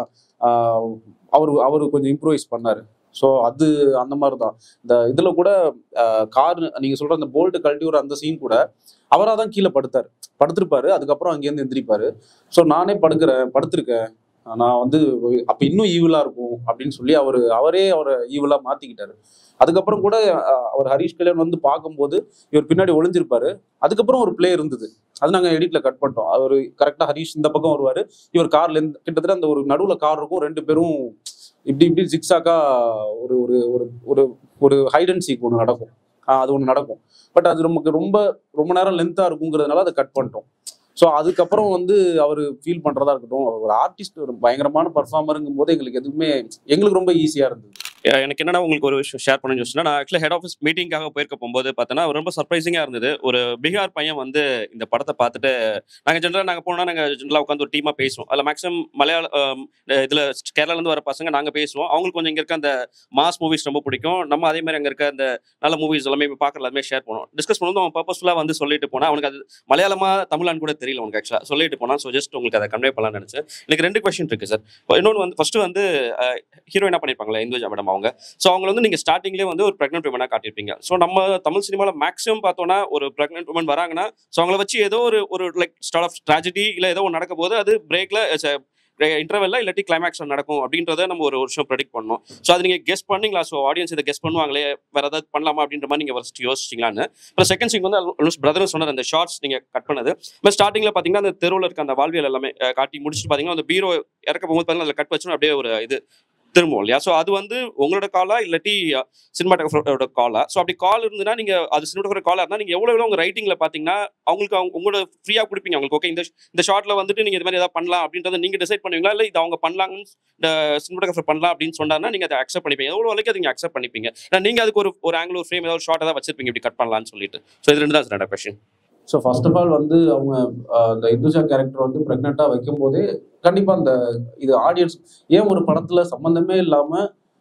அவர் அவர் கொஞ்சம் இம்ப்ரூவைஸ் பண்ணார் ஸோ அது அந்த மாதிரி தான் இந்த இதில் கூட கார் நீங்கள் சொல்கிற அந்த போல்ட் கழட்டி விடுற அந்த சீன் கூட அவராக தான் கீழே படுத்தார் படுத்திருப்பாரு அதுக்கப்புறம் அங்கேருந்து எந்திரிப்பாரு ஸோ நானே படுக்கிறேன் படுத்திருக்கேன் நான் வந்து அப்போ இன்னும் ஈவிலாக இருக்கும் அப்படின்னு சொல்லி அவர் அவரே அவரை ஈவிலாக மாற்றிக்கிட்டாரு அதுக்கப்புறம் கூட அஹ், அவர் ஹரிஷ் கல்யாண் வந்து பார்க்கும்போது இவர் பின்னாடி ஒளிஞ்சிருப்பாரு அதுக்கப்புறம் ஒரு பிளே இருந்தது அது நாங்கள் எடிட்ல கட் பண்ணிட்டோம் அவர் கரெக்டாக ஹரிஷ் இந்த பக்கம் வருவார் இவர் கார்ல இருந்து கிட்டத்தட்ட அந்த ஒரு நடுவில் கார் இருக்கும் ரெண்டு பேரும் இப்படி இப்படி ஜிக்ஸாக்கா ஒரு ஒரு ஒரு ஒரு ஒரு ஹைட் அண்ட் சீக் ஒன்று நடக்கும் ஆஹ் அது ஒன்று நடக்கும் பட் அது நமக்கு ரொம்ப ரொம்ப நேரம் லென்த்தாக இருக்குங்கிறதுனால அதை கட் பண்ணிட்டோம் ஸோ அதுக்கப்புறம் வந்து அவர் ஃபீல் பண்ணுறதா இருக்கட்டும் ஒரு ஆர்டிஸ்ட் ஒரு பயங்கரமான பர்ஃபார்மருங்கும் போது எங்களுக்கு எதுவுமே எங்களுக்கு ரொம்ப ஈஸியாக இருந்தது அஹ் எனக்கு என்னன்னா உங்களுக்கு ஒரு விஷயம் ஷேர் பண்ணணும்னு யோசிச்சுன்னா நான் ஆக்சுவலாக ஹெட் ஆஃபீஸ் மீட்டிங்காக போயிருக்க போகும்போது பார்த்தோன்னா ரொம்ப சர்ப்ரைசிங்காக இருந்தது ஒரு பீகார் பையன் வந்து இந்த படத்தை பார்த்துட்டு நாங்கள் ஜென்ரலாக நாங்கள் போனால் நாங்கள் ஜென்ரலாக உட்காந்து ஒரு டீமாக பேசுவோம் அதில் மேக்ஸிமம் மலையாள இதில் கேரளாலேருந்து வர பசங்க நாங்கள் பேசுவோம் அவங்களுக்கு கொஞ்சம் இங்கே இருக்க அந்த மாஸ் மூவிஸ் ரொம்ப பிடிக்கும் நம்ம அதே மாதிரி அங்கே இருக்க அந்த நல்ல மூவிஸ் எல்லாமே பார்க்குற எல்லாமே ஷேர் பண்ணுவோம் டிஸ்கஸ் பண்ணும்போது அவன் பர்பஸ்ஃபுல்லாக வந்து சொல்லிட்டு போனால் அவனுக்கு அது மலையாளமா தமிழான்னு கூட தெரியல உனக்கு ஆக்சுவலாக சொல்லிட்டு போனால் ஸோ ஜஸ்ட் உங்களுக்கு அதை கன்வே பண்ணலாம்னு நினச்சேன் எனக்கு ரெண்டு கொஸ்டின் இருக்குது சார் இன்னொன்று வந்து ஃபர்ஸ்ட் வந்து ஹீரோயினா பண்ணியிருப்பாங்களே இந்துஜா மேடம் அவங்க ஸோ அவங்க வந்து நீங்கள் ஸ்டார்டிங்லேயே வந்து ஒரு ப்ரெக்னென்ட் உமனாக காட்டியிருப்பீங்க ஸோ நம்ம தமிழ் சினிமாவில் மேக்ஸிமம் பார்த்தோன்னா ஒரு ப்ரெக்னென்ட் உமன் வராங்கன்னா ஸோ அவங்கள வச்சு ஏதோ ஒரு ஒரு லைக் ஸ்டார்ட் ஆஃப் ட்ராஜடி இல்லை ஏதோ ஒன்று நடக்க போது அது பிரேக்கில் இன்டர்வெல்ல இல்லாட்டி கிளைமேக்ஸ் நடக்கும் அப்படின்றத நம்ம ஒரு வருஷம் ப்ரெடிக்ட் பண்ணோம் ஸோ அது நீங்கள் கெஸ் பண்ணீங்களா ஸோ ஆடியன்ஸ் இதை கெஸ் பண்ணுவாங்களே வேற ஏதாவது பண்ணலாமா அப்படின்ற மாதிரி நீங்கள் ஃபர்ஸ்ட் யோசிச்சிங்களான்னு அப்புறம் செகண்ட் சிங் வந்து ஆல்மோஸ்ட் பிரதரும் சொன்னார் அந்த ஷார்ட்ஸ் நீங்கள் கட் பண்ணது இப்போ ஸ்டார்டிங்கில் பார்த்தீங்கன்னா அந்த தெருவில் இருக்க அந்த வாழ்வியல் எல்லாமே அஹ், காட்டி முடிச்சுட்டு பார்த்தீங்கன்னா அந்த பீரோ இறக்க போகும்போது பார்த்தீங்கன்னா அதில் கட் வச்சுன்னு அப்படியே ஒரு இது திரும்புவோம் இல்லையா ஸோ அது வந்து உங்களோட காலா இல்லாட்டி சினிமாட்டோகிராஃபரோட காலா ஸோ அப்படி கால் இருந்ததுன்னா நீங்க அது சினிமாட்டோகிராஃபர் காலா இருந்தால் நீங்க எவ்வளோ எவ்வளோ உங்க ரைட்டிங்ல பாத்தீங்கன்னா அவங்களுக்கு அவங்க உங்களோட ஃப்ரீயா கொடுப்பீங்க அவங்களுக்கு ஓகே இந்த இந்த ஷார்ட்ல வந்துட்டு நீங்க இது மாதிரி ஏதாவது பண்ணலாம் அப்படின்றத நீங்க டிசைட் பண்ணுவீங்களா இல்லை இது அவங்க பண்ணலாங்கன்னு இந்த சினிமாட்டோகிராஃபர் பண்ணலாம் அப்படின்னு சொன்னாங்கன்னா நீங்க அதை அக்செப்ட் பண்ணிப்பீங்க எவ்வளோ வரைக்கும் அதை நீங்க அக்செப்ட் பண்ணிப்பீங்க ஏன்னா நீங்க அதுக்கு ஒரு ஒரு ஆங்கிள் ஒரு ஃப்ரேம் ஏதாவது ஷார்ட் ஏதாவது வச்சிருப்பீங்க இப்படி கட் பண்ணலாம்னு சொல்லிட்டு ஸோ இது ரெண்டு தான் sir question so first of all வந்து அவங்க ஆஹ், அந்த இந்துஜா கேரக்டர் வந்து ப்ரெக்னெண்ட்டாக வைக்கும் போதே கண்டிப்பாக அந்த இது ஆடியன்ஸ் ஏன் ஒரு படத்தில் சம்மந்தமே இல்லாமல்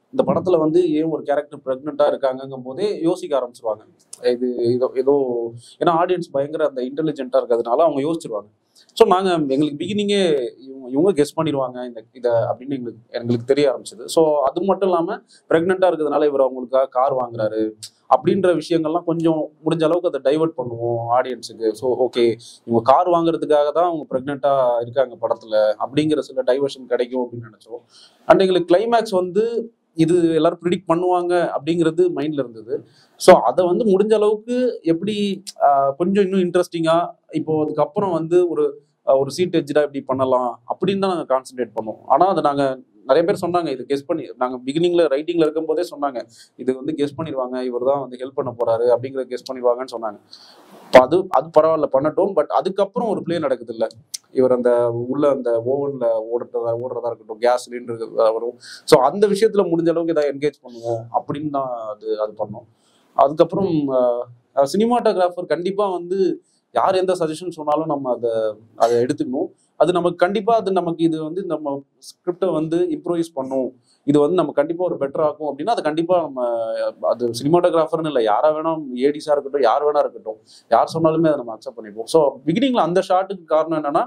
இந்த படத்துல வந்து ஏன் ஒரு கேரக்டர் ப்ரெக்னெண்டா இருக்காங்கங்கும் போதே யோசிக்க ஆரம்பிச்சிருவாங்க இது ஏதோ ஏதோ ஏன்னா ஆடியன்ஸ் பயங்கர அந்த இன்டெலிஜென்ட்டா இருக்கிறதுனால அவங்க யோசிச்சிருவாங்க ஸோ நாங்க எங்களுக்கு பிகினிங்கே இவங்க இவங்க கெஸ் பண்ணிடுவாங்க இந்த இதை அப்படின்னு எங்களுக்கு எங்களுக்கு தெரிய ஆரம்பிச்சது ஸோ அது மட்டும் இல்லாம ப்ரெக்னெண்டா இருக்கிறதுனால இவர் அவங்களுக்காக கார் வாங்குறாரு அப்படின்ற விஷயங்கள்லாம் கொஞ்சம் முடிஞ்ச அளவுக்கு அதை டைவர்ட் பண்ணுவோம் ஆடியன்ஸுக்கு ஸோ ஓகே இவங்க கார் வாங்குறதுக்காக தான் அவங்க ப்ரெக்னெண்டா இருக்காங்க படத்துல அப்படிங்கிற சில டைவர்ஷன் கிடைக்கும் அப்படின்னு நினைச்சோம் அண்ட் எங்களுக்கு கிளைமேக்ஸ் வந்து இது எல்லாரும் ப்ரிடிக்ட் பண்ணுவாங்க அப்படிங்கிறது மைண்ட்ல இருந்தது ஸோ அதை வந்து முடிஞ்ச அளவுக்கு எப்படி ஆஹ், கொஞ்சம் இன்னும் இன்ட்ரெஸ்டிங்கா இப்போ அதுக்கப்புறம் வந்து ஒரு ஆஹ், ஒரு சீட் எஜ்ஜா இப்படி பண்ணலாம் அப்படின்னு தான் நாங்கள் கான்சென்ட்ரேட் பண்ணோம் ஆனால் அதை நாங்கள் நிறைய பேர் சொன்னாங்க இது கெஸ் பண்ணி நாங்கள் பிகினிங்ல ரைட்டிங்ல இருக்கும்போதே சொன்னாங்க இது வந்து கெஸ் பண்ணிடுவாங்க இவர் தான் வந்து ஹெல்ப் பண்ண போறாரு அப்படிங்கிறத கெஸ் பண்ணிடுவாங்கன்னு சொன்னாங்க இப்போ அது அது பரவாயில்ல பண்ணட்டும் பட் அதுக்கப்புறம் ஒரு ப்ளே நடக்குது இல்ல இவர் அந்த உள்ள அந்த ஓவன்ல ஓடுறதா ஓடுறதா இருக்கட்டும் கேஸ் சிலிண்டர் வரும் ஸோ அந்த விஷயத்துல முடிஞ்ச அளவுக்கு ஏதாவது என்கேஜ் பண்ணுவோம் அப்படின்னு தான் அது அது பண்ணோம் அதுக்கப்புறம் சினிமாட்டோகிராஃபர் கண்டிப்பா வந்து யார் எந்த சஜஷன் சொன்னாலும் நம்ம அதை அதை எடுத்துக்கணும் அது நமக்கு கண்டிப்பா அது நமக்கு இது வந்து நம்ம ஸ்கிரிப்டை வந்து இம்ப்ரூவைஸ் பண்ணும் இது வந்து நம்ம கண்டிப்பா ஒரு பெட்டர் ஆகும் அப்படின்னா அது கண்டிப்பா நம்ம அது சினிமாட்டோகிராஃபர்னு இல்லை யாரா வேணாம் ஏடிஸா இருக்கட்டும் யார் வேணா இருக்கட்டும் யார் சொன்னாலுமே அதை நம்ம அக்செப்ட் பண்ணிப்போம் ஸோ பிகினிங்ல அந்த ஷாட்டுக்கு காரணம் என்னன்னா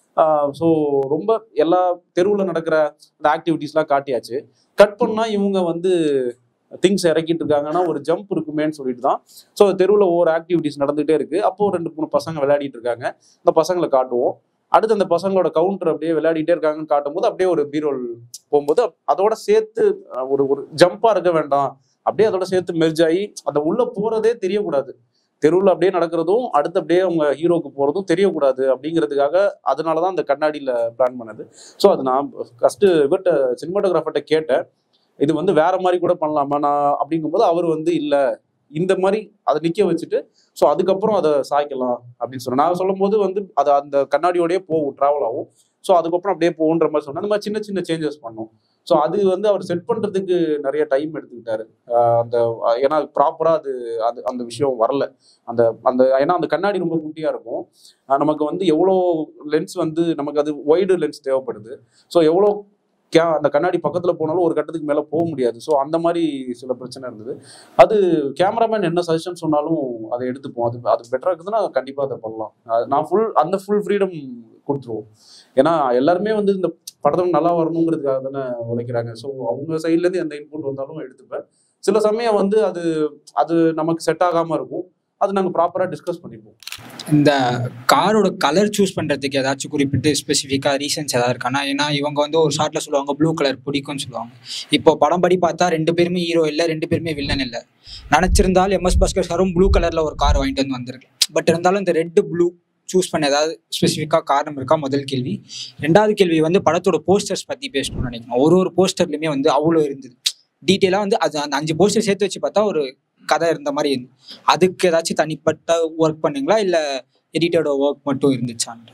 ஸோ ரொம்ப எல்லா தெருவில் நடக்கிற அந்த ஆக்டிவிட்டீஸ்லாம் காட்டியாச்சு கட் பண்ணா இவங்க வந்து திங்ஸ் இறக்கிட்டு இருக்காங்கன்னா ஒரு ஜம்ப் இருக்குமேன்னு சொல்லிட்டு தான் ஸோ தெருவில் ஒவ்வொரு ஆக்டிவிட்டீஸ் நடந்துகிட்டே இருக்கு அப்போ ரெண்டு மூணு பசங்க விளையாடிட்டு இருக்காங்க இந்த பசங்களை காட்டுவோம் அடுத்து அந்த பசங்களோட கவுண்டர் அப்படியே விளையாடிட்டே இருக்காங்கன்னு காட்டும்போது அப்படியே ஒரு பீரோல் போகும்போது அதோட சேர்த்து அஹ், ஒரு ஒரு ஜம்பா இருக்க வேண்டாம் அப்படியே அதோட சேர்த்து மெர்ஜ் ஆகி அந்த உள்ள போறதே தெரியக்கூடாது தெருவில் அப்படியே நடக்கிறதும் அடுத்து அப்படியே அவங்க ஹீரோக்கு போறதும் தெரியக்கூடாது அப்படிங்கிறதுக்காக அதனால தான் அந்த கண்ணாடியில பிளான் பண்ணது ஸோ அது நான் ஃபர்ஸ்ட் இவர்கிட்ட சினிமாட்டோகிராஃபர்கிட்ட கேட்டேன் இது வந்து வேற மாதிரி கூட பண்ணலாமா நான் அப்படிங்கும்போது அவர் வந்து இல்லை இந்த மாதிரி அதை நிக்க வச்சுட்டு ஸோ அதுக்கப்புறம் அதை சாய்க்கலாம் அப்படின்னு சொன்னேன் நான் சொல்லும்போது வந்து அது அந்த கண்ணாடியோடயே போகும் டிராவல் ஆகும் ஸோ அதுக்கப்புறம் அப்படியே போகுன்ற மாதிரி சொன்னேன் அந்த மாதிரி சின்ன சின்ன சேஞ்சஸ் பண்ணோம் ஸோ அது வந்து அவர் செட் பண்றதுக்கு நிறைய டைம் எடுத்துக்கிட்டாரு ஆஹ் அந்த ஏன்னா ப்ராப்பரா அது அது அந்த விஷயம் வரல அந்த அந்த ஏன்னா அந்த கண்ணாடி ரொம்ப குட்டியா இருக்கும் ஆஹ் நமக்கு வந்து எவ்வளோ லென்ஸ் வந்து நமக்கு அது ஒய்டு லென்ஸ் தேவைப்படுது ஸோ எவ்வளோ கே அந்த கண்ணாடி பக்கத்துல போனாலும் ஒரு கட்டத்துக்கு மேல போக முடியாது ஸோ அந்த மாதிரி சில பிரச்சனை இருந்தது அது கேமராமேன் என்ன சஜஷன் சொன்னாலும் அதை எடுத்துப்போம் அது அது பெட்டரா இருக்குதுன்னா கண்டிப்பா அதை பண்ணலாம் அது நான் ஃபுல் அந்த ஃபுல் ஃப்ரீடம் கொடுத்துருவோம் ஏன்னா எல்லாருமே வந்து இந்த படத்தில் நல்லா வரணுங்கிறதுக்காக தானே உழைக்கிறாங்க ஸோ அவங்க சைட்ல இருந்து எந்த இன்புட் வந்தாலும் எடுத்துப்பேன் சில சமயம் வந்து அது அது நமக்கு செட் ஆகாம இருக்கும் அது நாங்கள் ப்ராப்பராக டிஸ்கஸ் பண்ணிப்போம் இந்த காரோட கலர் சூஸ் பண்ணுறதுக்கு ஏதாச்சும் குறிப்பிட்டு ஸ்பெசிஃபிக்காக ரீசன்ஸ் ஏதாவது இருக்கானா ஏன்னா இவங்க வந்து ஒரு ஷார்ட்ல சொல்லுவாங்க ப்ளூ கலர் பிடிக்கும்னு சொல்லுவாங்க இப்போ படம் படி பார்த்தா ரெண்டு பேருமே ஹீரோ இல்லை ரெண்டு பேருமே வில்லன் இல்லை நினச்சிருந்தால் எம்எஸ் பாஸ்கர் சாரும் ப்ளூ கலரில் ஒரு கார் வாங்கிட்டு வந்து வந்திருக்கு பட் இருந்தாலும் இந்த ரெட்டு ப்ளூ சூஸ் பண்ண ஏதாவது ஸ்பெசிஃபிக்காக காரணம் இருக்கா முதல் கேள்வி ரெண்டாவது கேள்வி வந்து படத்தோட போஸ்டர்ஸ் பற்றி பேசணும்னு நினைக்கிறேன் ஒரு ஒரு போஸ்டர்லையுமே வந்து அவ்வளோ இருந்தது டீட்டெயிலாக வந்து அது அந்த அஞ்சு போஸ்டர் சேர்த்து வச்சு பார்த்தா ஒரு கதை இருந்த மாதிரி இருந்து அதுக்கு ஏதாச்சும் தனிப்பட்ட ஒர்க் பண்ணீங்களா இல்லை எடிட்டோட ஒர்க் மட்டும் இருந்துச்சான்னு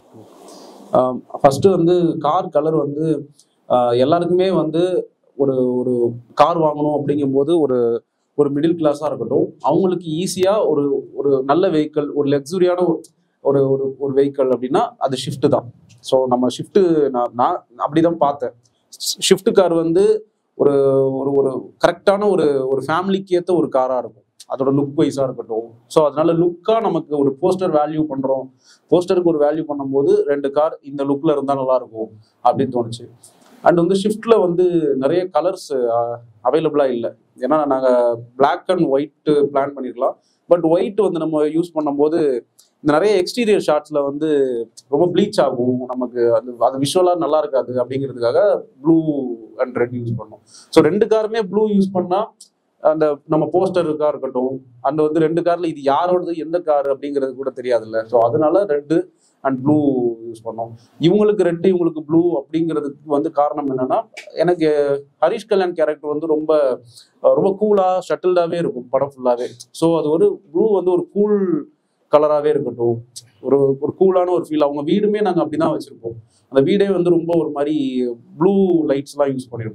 ஃபர்ஸ்ட் வந்து கார் கலர் வந்து ஆஹ் எல்லாருக்குமே வந்து ஒரு ஒரு கார் வாங்கணும் அப்படிங்கும்போது ஒரு ஒரு மிடில் கிளாஸாக இருக்கட்டும் அவங்களுக்கு ஈஸியாக ஒரு ஒரு நல்ல வெஹிக்கிள் ஒரு லக்ஸுரியான ஒரு ஒரு ஒரு வெஹிக்கிள் அப்படின்னா அது ஷிஃப்ட் தான் ஸோ நம்ம ஷிஃப்ட்டு நான் நான் அப்படிதான் பார்த்தேன் ஷிஃப்ட் கார் வந்து ஒரு ஒரு ஒரு கரெக்டான ஒரு ஒரு ஃபேமிலிக்கு ஏற்ற ஒரு காராக இருக்கும் அதோட லுக் வைஸாக இருக்கட்டும் ஸோ அதனால லுக்காக நமக்கு ஒரு போஸ்டர் வேல்யூ பண்ணுறோம் போஸ்டருக்கு ஒரு வேல்யூ பண்ணும்போது ரெண்டு கார் இந்த லுக்கில் இருந்தால் நல்லா இருக்கும் அப்படின்னு தோணுச்சு அண்ட் வந்து ஷிஃப்ட்ல வந்து நிறைய கலர்ஸ் அவைலபிளாக இல்லை ஏன்னா நாங்கள் பிளாக் அண்ட் ஒயிட் பிளான் பண்ணிருக்கலாம் பட் ஒயிட் வந்து நம்ம யூஸ் பண்ணும்போது இந்த நிறைய எக்ஸ்டீரியர் ஷாட்ஸ்ல வந்து ரொம்ப ப்ளீச் ஆகும் நமக்கு அது அது விஷுவலாக நல்லா இருக்காது அப்படிங்கிறதுக்காக ப்ளூ அண்ட் ரெட் யூஸ் பண்ணோம் ஸோ ரெண்டு காருமே ப்ளூ யூஸ் பண்ணா அந்த நம்ம போஸ்டருக்கா இருக்கட்டும் அந்த வந்து ரெண்டு கார்ல இது யாரோடது எந்த கார் அப்படிங்கிறது கூட தெரியாதுல்ல ஸோ அதனால ரெட்டு அண்ட் ப்ளூ யூஸ் பண்ணோம் இவங்களுக்கு ரெட்டு இவங்களுக்கு ப்ளூ அப்படிங்கிறதுக்கு வந்து காரணம் என்னன்னா எனக்கு ஹரிஷ் கல்யாண் கேரக்டர் வந்து ரொம்ப அஹ் ரொம்ப கூலா ஷட்டில்டாவே இருக்கும் படம் ஃபுல்லாவே ஸோ அது ஒரு ப்ளூ வந்து ஒரு கூல் கலராகவே இருக்கட்டும் ஒரு ஒரு கூலான ஒரு ஃபீல் அவங்க வீடுமே நாங்கள் அப்படிதான் வச்சிருப்போம் அந்த வீடே வந்து ரொம்ப ஒரு மாதிரி ப்ளூ லைட்ஸ்லாம் யூஸ் பண்ணியிருப்போம்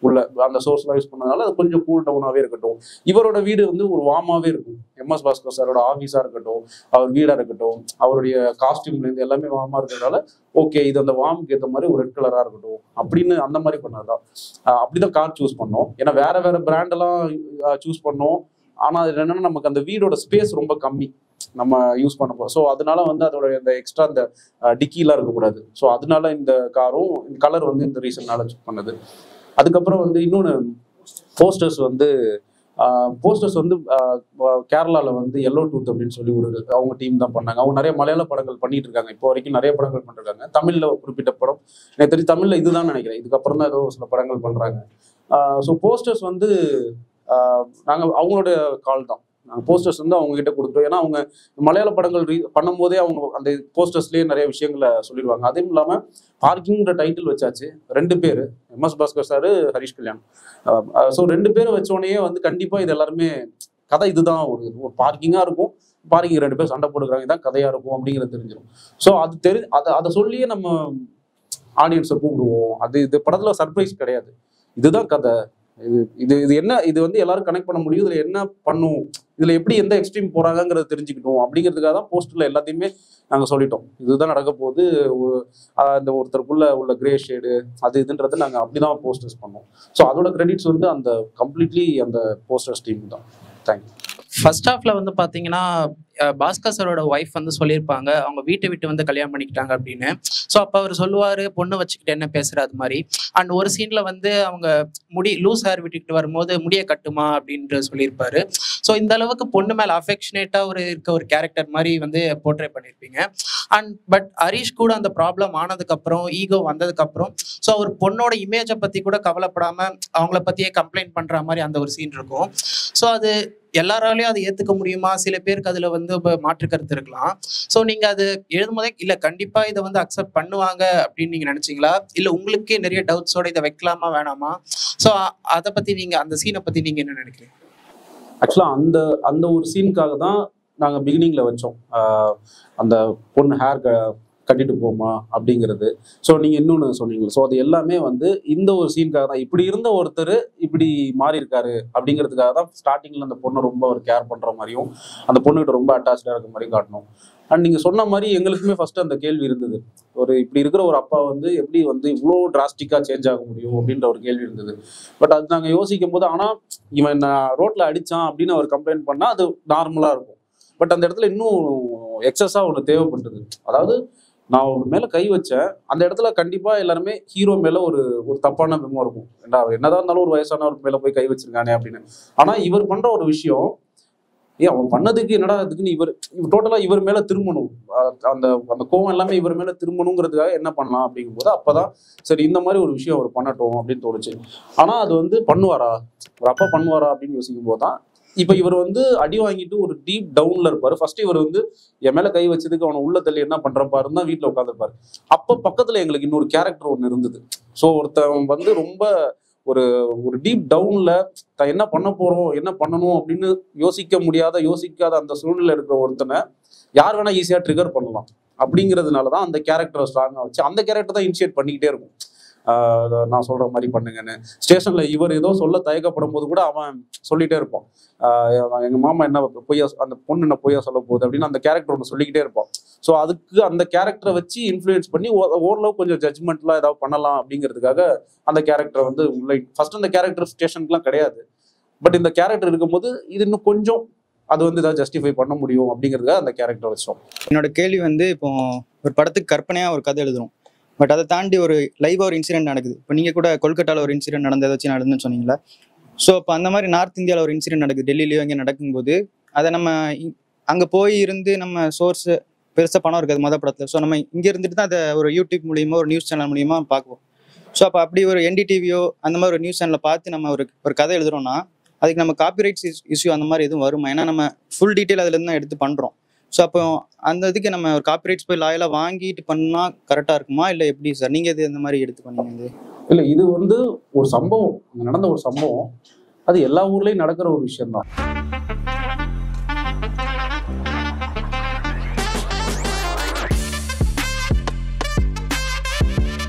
உள்ள அந்த சோர்ஸ்லாம் யூஸ் பண்ணதுனால அது கொஞ்சம் கூல் டவுனாகவே இருக்கட்டும் இவரோட வீடு வந்து ஒரு வார்மாவே இருக்கும் எம்எஸ் பாஸ்கர் சாரோட ஆஃபீஸாக இருக்கட்டும் அவர் வீடாக இருக்கட்டும் அவருடைய காஸ்டியூம்லேருந்து எல்லாமே வார்மாக இருக்கிறதுனால ஓகே இது அந்த வார்முக்கு ஏற்ற மாதிரி ஒரு ரெட் கலராக இருக்கட்டும் அப்படின்னு அந்த மாதிரி பண்ணதுதான் ஆஹ் அப்படிதான் கார் சூஸ் பண்ணோம் ஏன்னா வேற வேற பிராண்டெல்லாம் சூஸ் பண்ணோம் ஆனால் அது என்னன்னா நமக்கு அந்த வீடோட ஸ்பேஸ் ரொம்ப கம்மி நம்ம யூஸ் பண்ண போகிறோம் ஸோ அதனால வந்து அதோட இந்த எக்ஸ்ட்ரா இந்த டிக்கிலாம் இருக்கக்கூடாது ஸோ அதனால இந்த காரும் இந்த கலர் வந்து இந்த ரீசன்னால சூஸ் பண்ணது அதுக்கப்புறம் வந்து இன்னொன்று போஸ்டர்ஸ் வந்து போஸ்டர்ஸ் வந்து கேரளாவில் வந்து எல்லோ டூத் அப்படின்னு சொல்லி ஒரு அவங்க டீம் தான் பண்ணாங்க அவங்க நிறைய மலையாள படங்கள் பண்ணிட்டு இருக்காங்க இப்போ வரைக்கும் நிறைய படங்கள் பண்ணிருக்காங்க தமிழில் குறிப்பிட்ட படம் எனக்கு தெரியும் தமிழில் இதுதான் நினைக்கிறேன் இதுக்கப்புறம் தான் ஏதோ சில படங்கள் பண்ணுறாங்க ஸோ போஸ்டர்ஸ் வந்து நாங்கள் அவங்களோட கால் தான் நாங்கள் போஸ்டர்ஸ் வந்து அவங்க கிட்ட கொடுத்துட்டோம் ஏன்னா அவங்க மலையாள படங்கள் ரீ பண்ணும்போதே அவங்க அந்த போஸ்டர்ஸ்லேயே நிறைய விஷயங்களை சொல்லிடுவாங்க அதுவும் இல்லாமல் பார்க்கிங்கிற டைட்டில் வச்சாச்சு ரெண்டு பேர் MS Bhaskar sir Harish Kalyan so ரெண்டு பேரை வச்சோடனே வந்து கண்டிப்பாக இது எல்லாருமே கதை இதுதான் ஒரு ஒரு பார்க்கிங்காக இருக்கும் பார்க்கிங் ரெண்டு பேர் சண்டை போட்டுக்கிறாங்க இதான் கதையாக இருக்கும் அப்படிங்கிறது தெரிஞ்சிடும் ஸோ அது தெரி அதை அதை சொல்லியே நம்ம ஆடியன்ஸை கூப்பிடுவோம் அது இது படத்தில் சர்ப்ரைஸ் கிடையாது இதுதான் கதை இது இது இது என்ன இது வந்து எல்லாரும் கனெக்ட் பண்ண முடியும் இதுல என்ன பண்ணும் இதுல எப்படி எந்த எக்ஸ்ட்ரீம் போறாங்கங்கிறத தெரிஞ்சுக்கிட்டோம் அப்படிங்கிறதுக்காக தான் போஸ்டர்ல எல்லாத்தையுமே நாங்க சொல்லிட்டோம் இதுதான் நடக்க போகுது ஒரு ஆஹ் இந்த ஒருத்தருக்குள்ள உள்ள கிரே ஷேடு அது இதுன்றது நாங்க அப்படிதான் போஸ்டர்ஸ் பண்ணோம் ஸோ அதோட கிரெடிட்ஸ் வந்து அந்த கம்ப்ளீட்லி அந்த போஸ்டர்ஸ் டீம் தான் தேங்க்யூ ஃபர்ஸ்ட் ஹாஃப்ல வந்து பாத்தீங்கன்னா அஹ் பாஸ்கர் சரோட ஒய்ஃப் வந்து சொல்லியிருப்பாங்க அவங்க வீட்டை விட்டு வந்து கல்யாணம் பண்ணிக்கிட்டாங்க அப்படின்னு ஸோ அப்போ அவர் சொல்லுவாரு பொண்ணு வச்சுக்கிட்டு என்ன பேசுற அது மாதிரி அண்ட் ஒரு சீன்ல வந்து அவங்க முடி லூஸ் ஹேர் விட்டுக்கிட்டு வரும்போது முடிய கட்டுமா அப்படின்ட்டு சொல்லியிருப்பாரு ஸோ இந்த அளவுக்கு பொண்ணு மேல அஃபெக்ஷனேட்டா ஒரு இருக்க ஒரு கேரக்டர் மாதிரி வந்து போர்ட்ரே பண்ணியிருப்பீங்க அண்ட் பட் ஹரிஷ் கூட அந்த ப்ராப்ளம் ஆனதுக்கு அப்புறம் ஈகோ வந்ததுக்கு அப்புறம் ஸோ அவர் பொண்ணோட இமேஜை பத்தி கூட கவலைப்படாம அவங்கள பத்தியே கம்ப்ளைண்ட் பண்ற மாதிரி அந்த ஒரு சீன் இருக்கும் ஸோ அது எல்லாராலையும் அதை ஏத்துக்க முடியுமா சில பேருக்கு அதுல வந்து இப்ப மாற்று கருத்து இருக்கலாம் ஸோ நீங்க அது எழுதும்போதே இல்ல கண்டிப்பா இதை வந்து அக்செப்ட் பண்ணுவாங்க அப்படின்னு நீங்க நினைச்சீங்களா இல்ல உங்களுக்கே நிறைய டவுட்ஸோட இதை வைக்கலாமா வேணாமா ஸோ அதை பத்தி நீங்க அந்த சீனை பத்தி நீங்க என்ன நினைக்கிறீங்க ஆக்சுவலாக அந்த அந்த ஒரு சீனுக்காக தான் நாங்கள் பிகினிங்கில் வச்சோம் ஆஹ் அந்த பொண்ணு ஹேர் க கட்டிட்டு போமா அப்படிங்கிறது ஸோ நீங்கள் இன்னொன்று சொன்னீங்க ஸோ அது எல்லாமே வந்து இந்த ஒரு சீனுக்காக தான் இப்படி இருந்த ஒருத்தர் இப்படி மாறி இருக்காரு அப்படிங்கிறதுக்காக தான் ஸ்டார்டிங்கில் அந்த பொண்ணை ரொம்ப ஒரு கேர் பண்ணுற மாதிரியும் அந்த பொண்ணுகிட்ட ரொம்ப அட்டாச்சாக இருக்க மாதிரி காட்டணும் அண்ட் நீங்கள் சொன்ன மாதிரி எங்களுக்குமே ஃபர்ஸ்ட் அந்த கேள்வி இருந்தது ஒரு இப்படி இருக்கிற ஒரு அப்பா வந்து எப்படி வந்து இவ்வளோ டிராஸ்டிக்காக சேஞ்ச் ஆக முடியும் அப்படின்ற ஒரு கேள்வி இருந்தது பட் அது நாங்கள் யோசிக்கும் போது ஆனால் இவன் நான் ரோட்டில் அடித்தான் அப்படின்னு அவர் கம்ப்ளைண்ட் பண்ணால் அது நார்மலாக இருக்கும் பட் அந்த இடத்துல இன்னும் எக்ஸஸாக ஒன்று தேவைப்பட்டது அதாவது நான் ஒரு மேலே கை வச்சேன் அந்த இடத்துல கண்டிப்பாக எல்லாருமே ஹீரோ மேலே ஒரு ஒரு தப்பான விமம் இருக்கும் ஏன்டா அவர் என்னதான் இருந்தாலும் ஒரு வயசானவர் மேலே போய் கை வச்சிருக்கானே அப்படின்னு ஆனால் இவர் பண்ணுற ஒரு விஷயம் ஏன் அவன் பண்ணதுக்கு என்னடா அதுக்குன்னு இவர் டோட்டலாக இவர் மேலே திரும்பணும் அஹ் அந்த அந்த கோவம் எல்லாமே இவர் மேலே திரும்பணுங்கிறதுக்காக என்ன பண்ணலாம் அப்படிங்கும்போது அப்பதான் சரி இந்த மாதிரி ஒரு விஷயம் அவர் பண்ணட்டும் அப்படின்னு தோணுச்சு ஆனால் அது வந்து பண்ணுவாரா ஒரு அப்பா பண்ணுவாரா அப்படின்னு யோசிக்கும் போது தான் இப்போ இவர் வந்து அடி வாங்கிட்டு ஒரு டீப் டவுன்ல இருப்பாரு ஃபர்ஸ்ட் இவர் வந்து என் மேல கை வச்சதுக்கு அவனை உள்ள தள்ளி என்ன பண்றப்பாருன்னு தான் வீட்டில் உட்காந்துருப்பாரு அப்போ பக்கத்துல எங்களுக்கு இன்னொரு கேரக்டர் ஒன்று இருந்தது ஸோ ஒருத்தன் வந்து ரொம்ப ஒரு ஒரு டீப் டவுன்ல தான் என்ன பண்ண போறோம் என்ன பண்ணணும் அப்படின்னு யோசிக்க முடியாத யோசிக்காத அந்த சூழ்நிலை இருக்கிற ஒருத்தனை யார் வேணா ஈஸியா ட்ரிகர் பண்ணலாம் அப்படிங்கிறதுனால தான் அந்த கேரக்டரை ஸ்ட்ராங்காக வச்சு அந்த கேரக்டர் தான் இனிஷியேட் பண்ணிக்கிட்டே இருக்கும் ஆஹ் நான் சொல்ற மாதிரி பண்ணுங்கன்னு ஸ்டேஷன்ல இவர் ஏதோ சொல்ல தயக்கப்படும் போது கூட அவன் சொல்லிட்டே இருப்பான் ஆஹ் எங்க மாமா என்ன பொய்யா அந்த பொண்ணு என்ன பொய்யா சொல்ல போகுது அப்படின்னு அந்த கேரக்டர் ஒன்று சொல்லிக்கிட்டே இருப்பான் ஸோ அதுக்கு அந்த கேரக்டரை வச்சு இன்ஃப்ளூயன்ஸ் பண்ணி ஓ- ஓரளவு கொஞ்சம் ஜட்ஜ்மெண்ட்லாம் ஏதாவது பண்ணலாம் அப்படிங்கிறதுக்காக அந்த கேரக்டரை வந்து உள்ள ஃபர்ஸ்ட் அந்த கேரக்டர் ஸ்டேஷனுக்குலாம் கிடையாது பட் இந்த கேரக்டர் இருக்கும்போது இது இன்னும் கொஞ்சம் அது வந்து ஏதாவது ஜஸ்டிஃபை பண்ண முடியும் அப்படிங்கிறதுக்காக அந்த கேரக்டர் வச்சோம் என்னோட கேள்வி வந்து இப்போ ஒரு படத்துக்கு கற்பனையாக ஒரு கதை எழுதுறோம் பட் அதை தாண்டி ஒரு லைவாக ஒரு இன்சிடென்ட் நடக்குது இப்போ நீங்கள் கூட கொல்கட்டாவில் ஒரு இன்சிடென்ட் நடந்து ஏதாச்சும் நடந்துன்னு சொன்னீங்களா ஸோ இப்போ அந்த மாதிரி நார்த் இந்தியாவில் ஒரு இன்சிடென்ட் நடக்குது டெல்லியிலையோ இங்கே நடக்கும்போது அதை நம்ம அங்கே போய் இருந்து நம்ம சோர்ஸ் பெருசாக பணம் இருக்காது மொதல் படத்தில் ஸோ நம்ம இங்கே இருந்துட்டு தான் அதை ஒரு யூடியூப் மூலியமா ஒரு நியூஸ் சேனல் மூலியமா பார்க்குவோம் ஸோ அப்போ அப்படி ஒரு என்டிடிவியோ அந்த மாதிரி ஒரு நியூஸ் சேனலை பார்த்து நம்ம ஒரு ஒரு கதை எழுதுறோம்னா அதுக்கு நம்ம காப்பிரைட்ஸ் இஷ்யூ அந்த மாதிரி எதுவும் வருமா ஏன்னா நம்ம ஃபுல் டீட்டெயில் அதுலேருந்து தான் எடுத்து பண்ணுறோம் ஸோ அப்போ அந்த இதுக்கு நம்ம ஒரு காப்பிரைட்ஸ் போய் லாயலாக வாங்கிட்டு பண்ணா கரெக்டாக இருக்குமா இல்லை எப்படி சார் நீங்கள் இது இந்த மாதிரி எடுத்து பண்ணீங்க இது இல்லை இது வந்து ஒரு சம்பவம் அங்க நடந்த ஒரு சம்பவம் அது எல்லா ஊர்லயும் நடக்கிற ஒரு விஷயம்தான்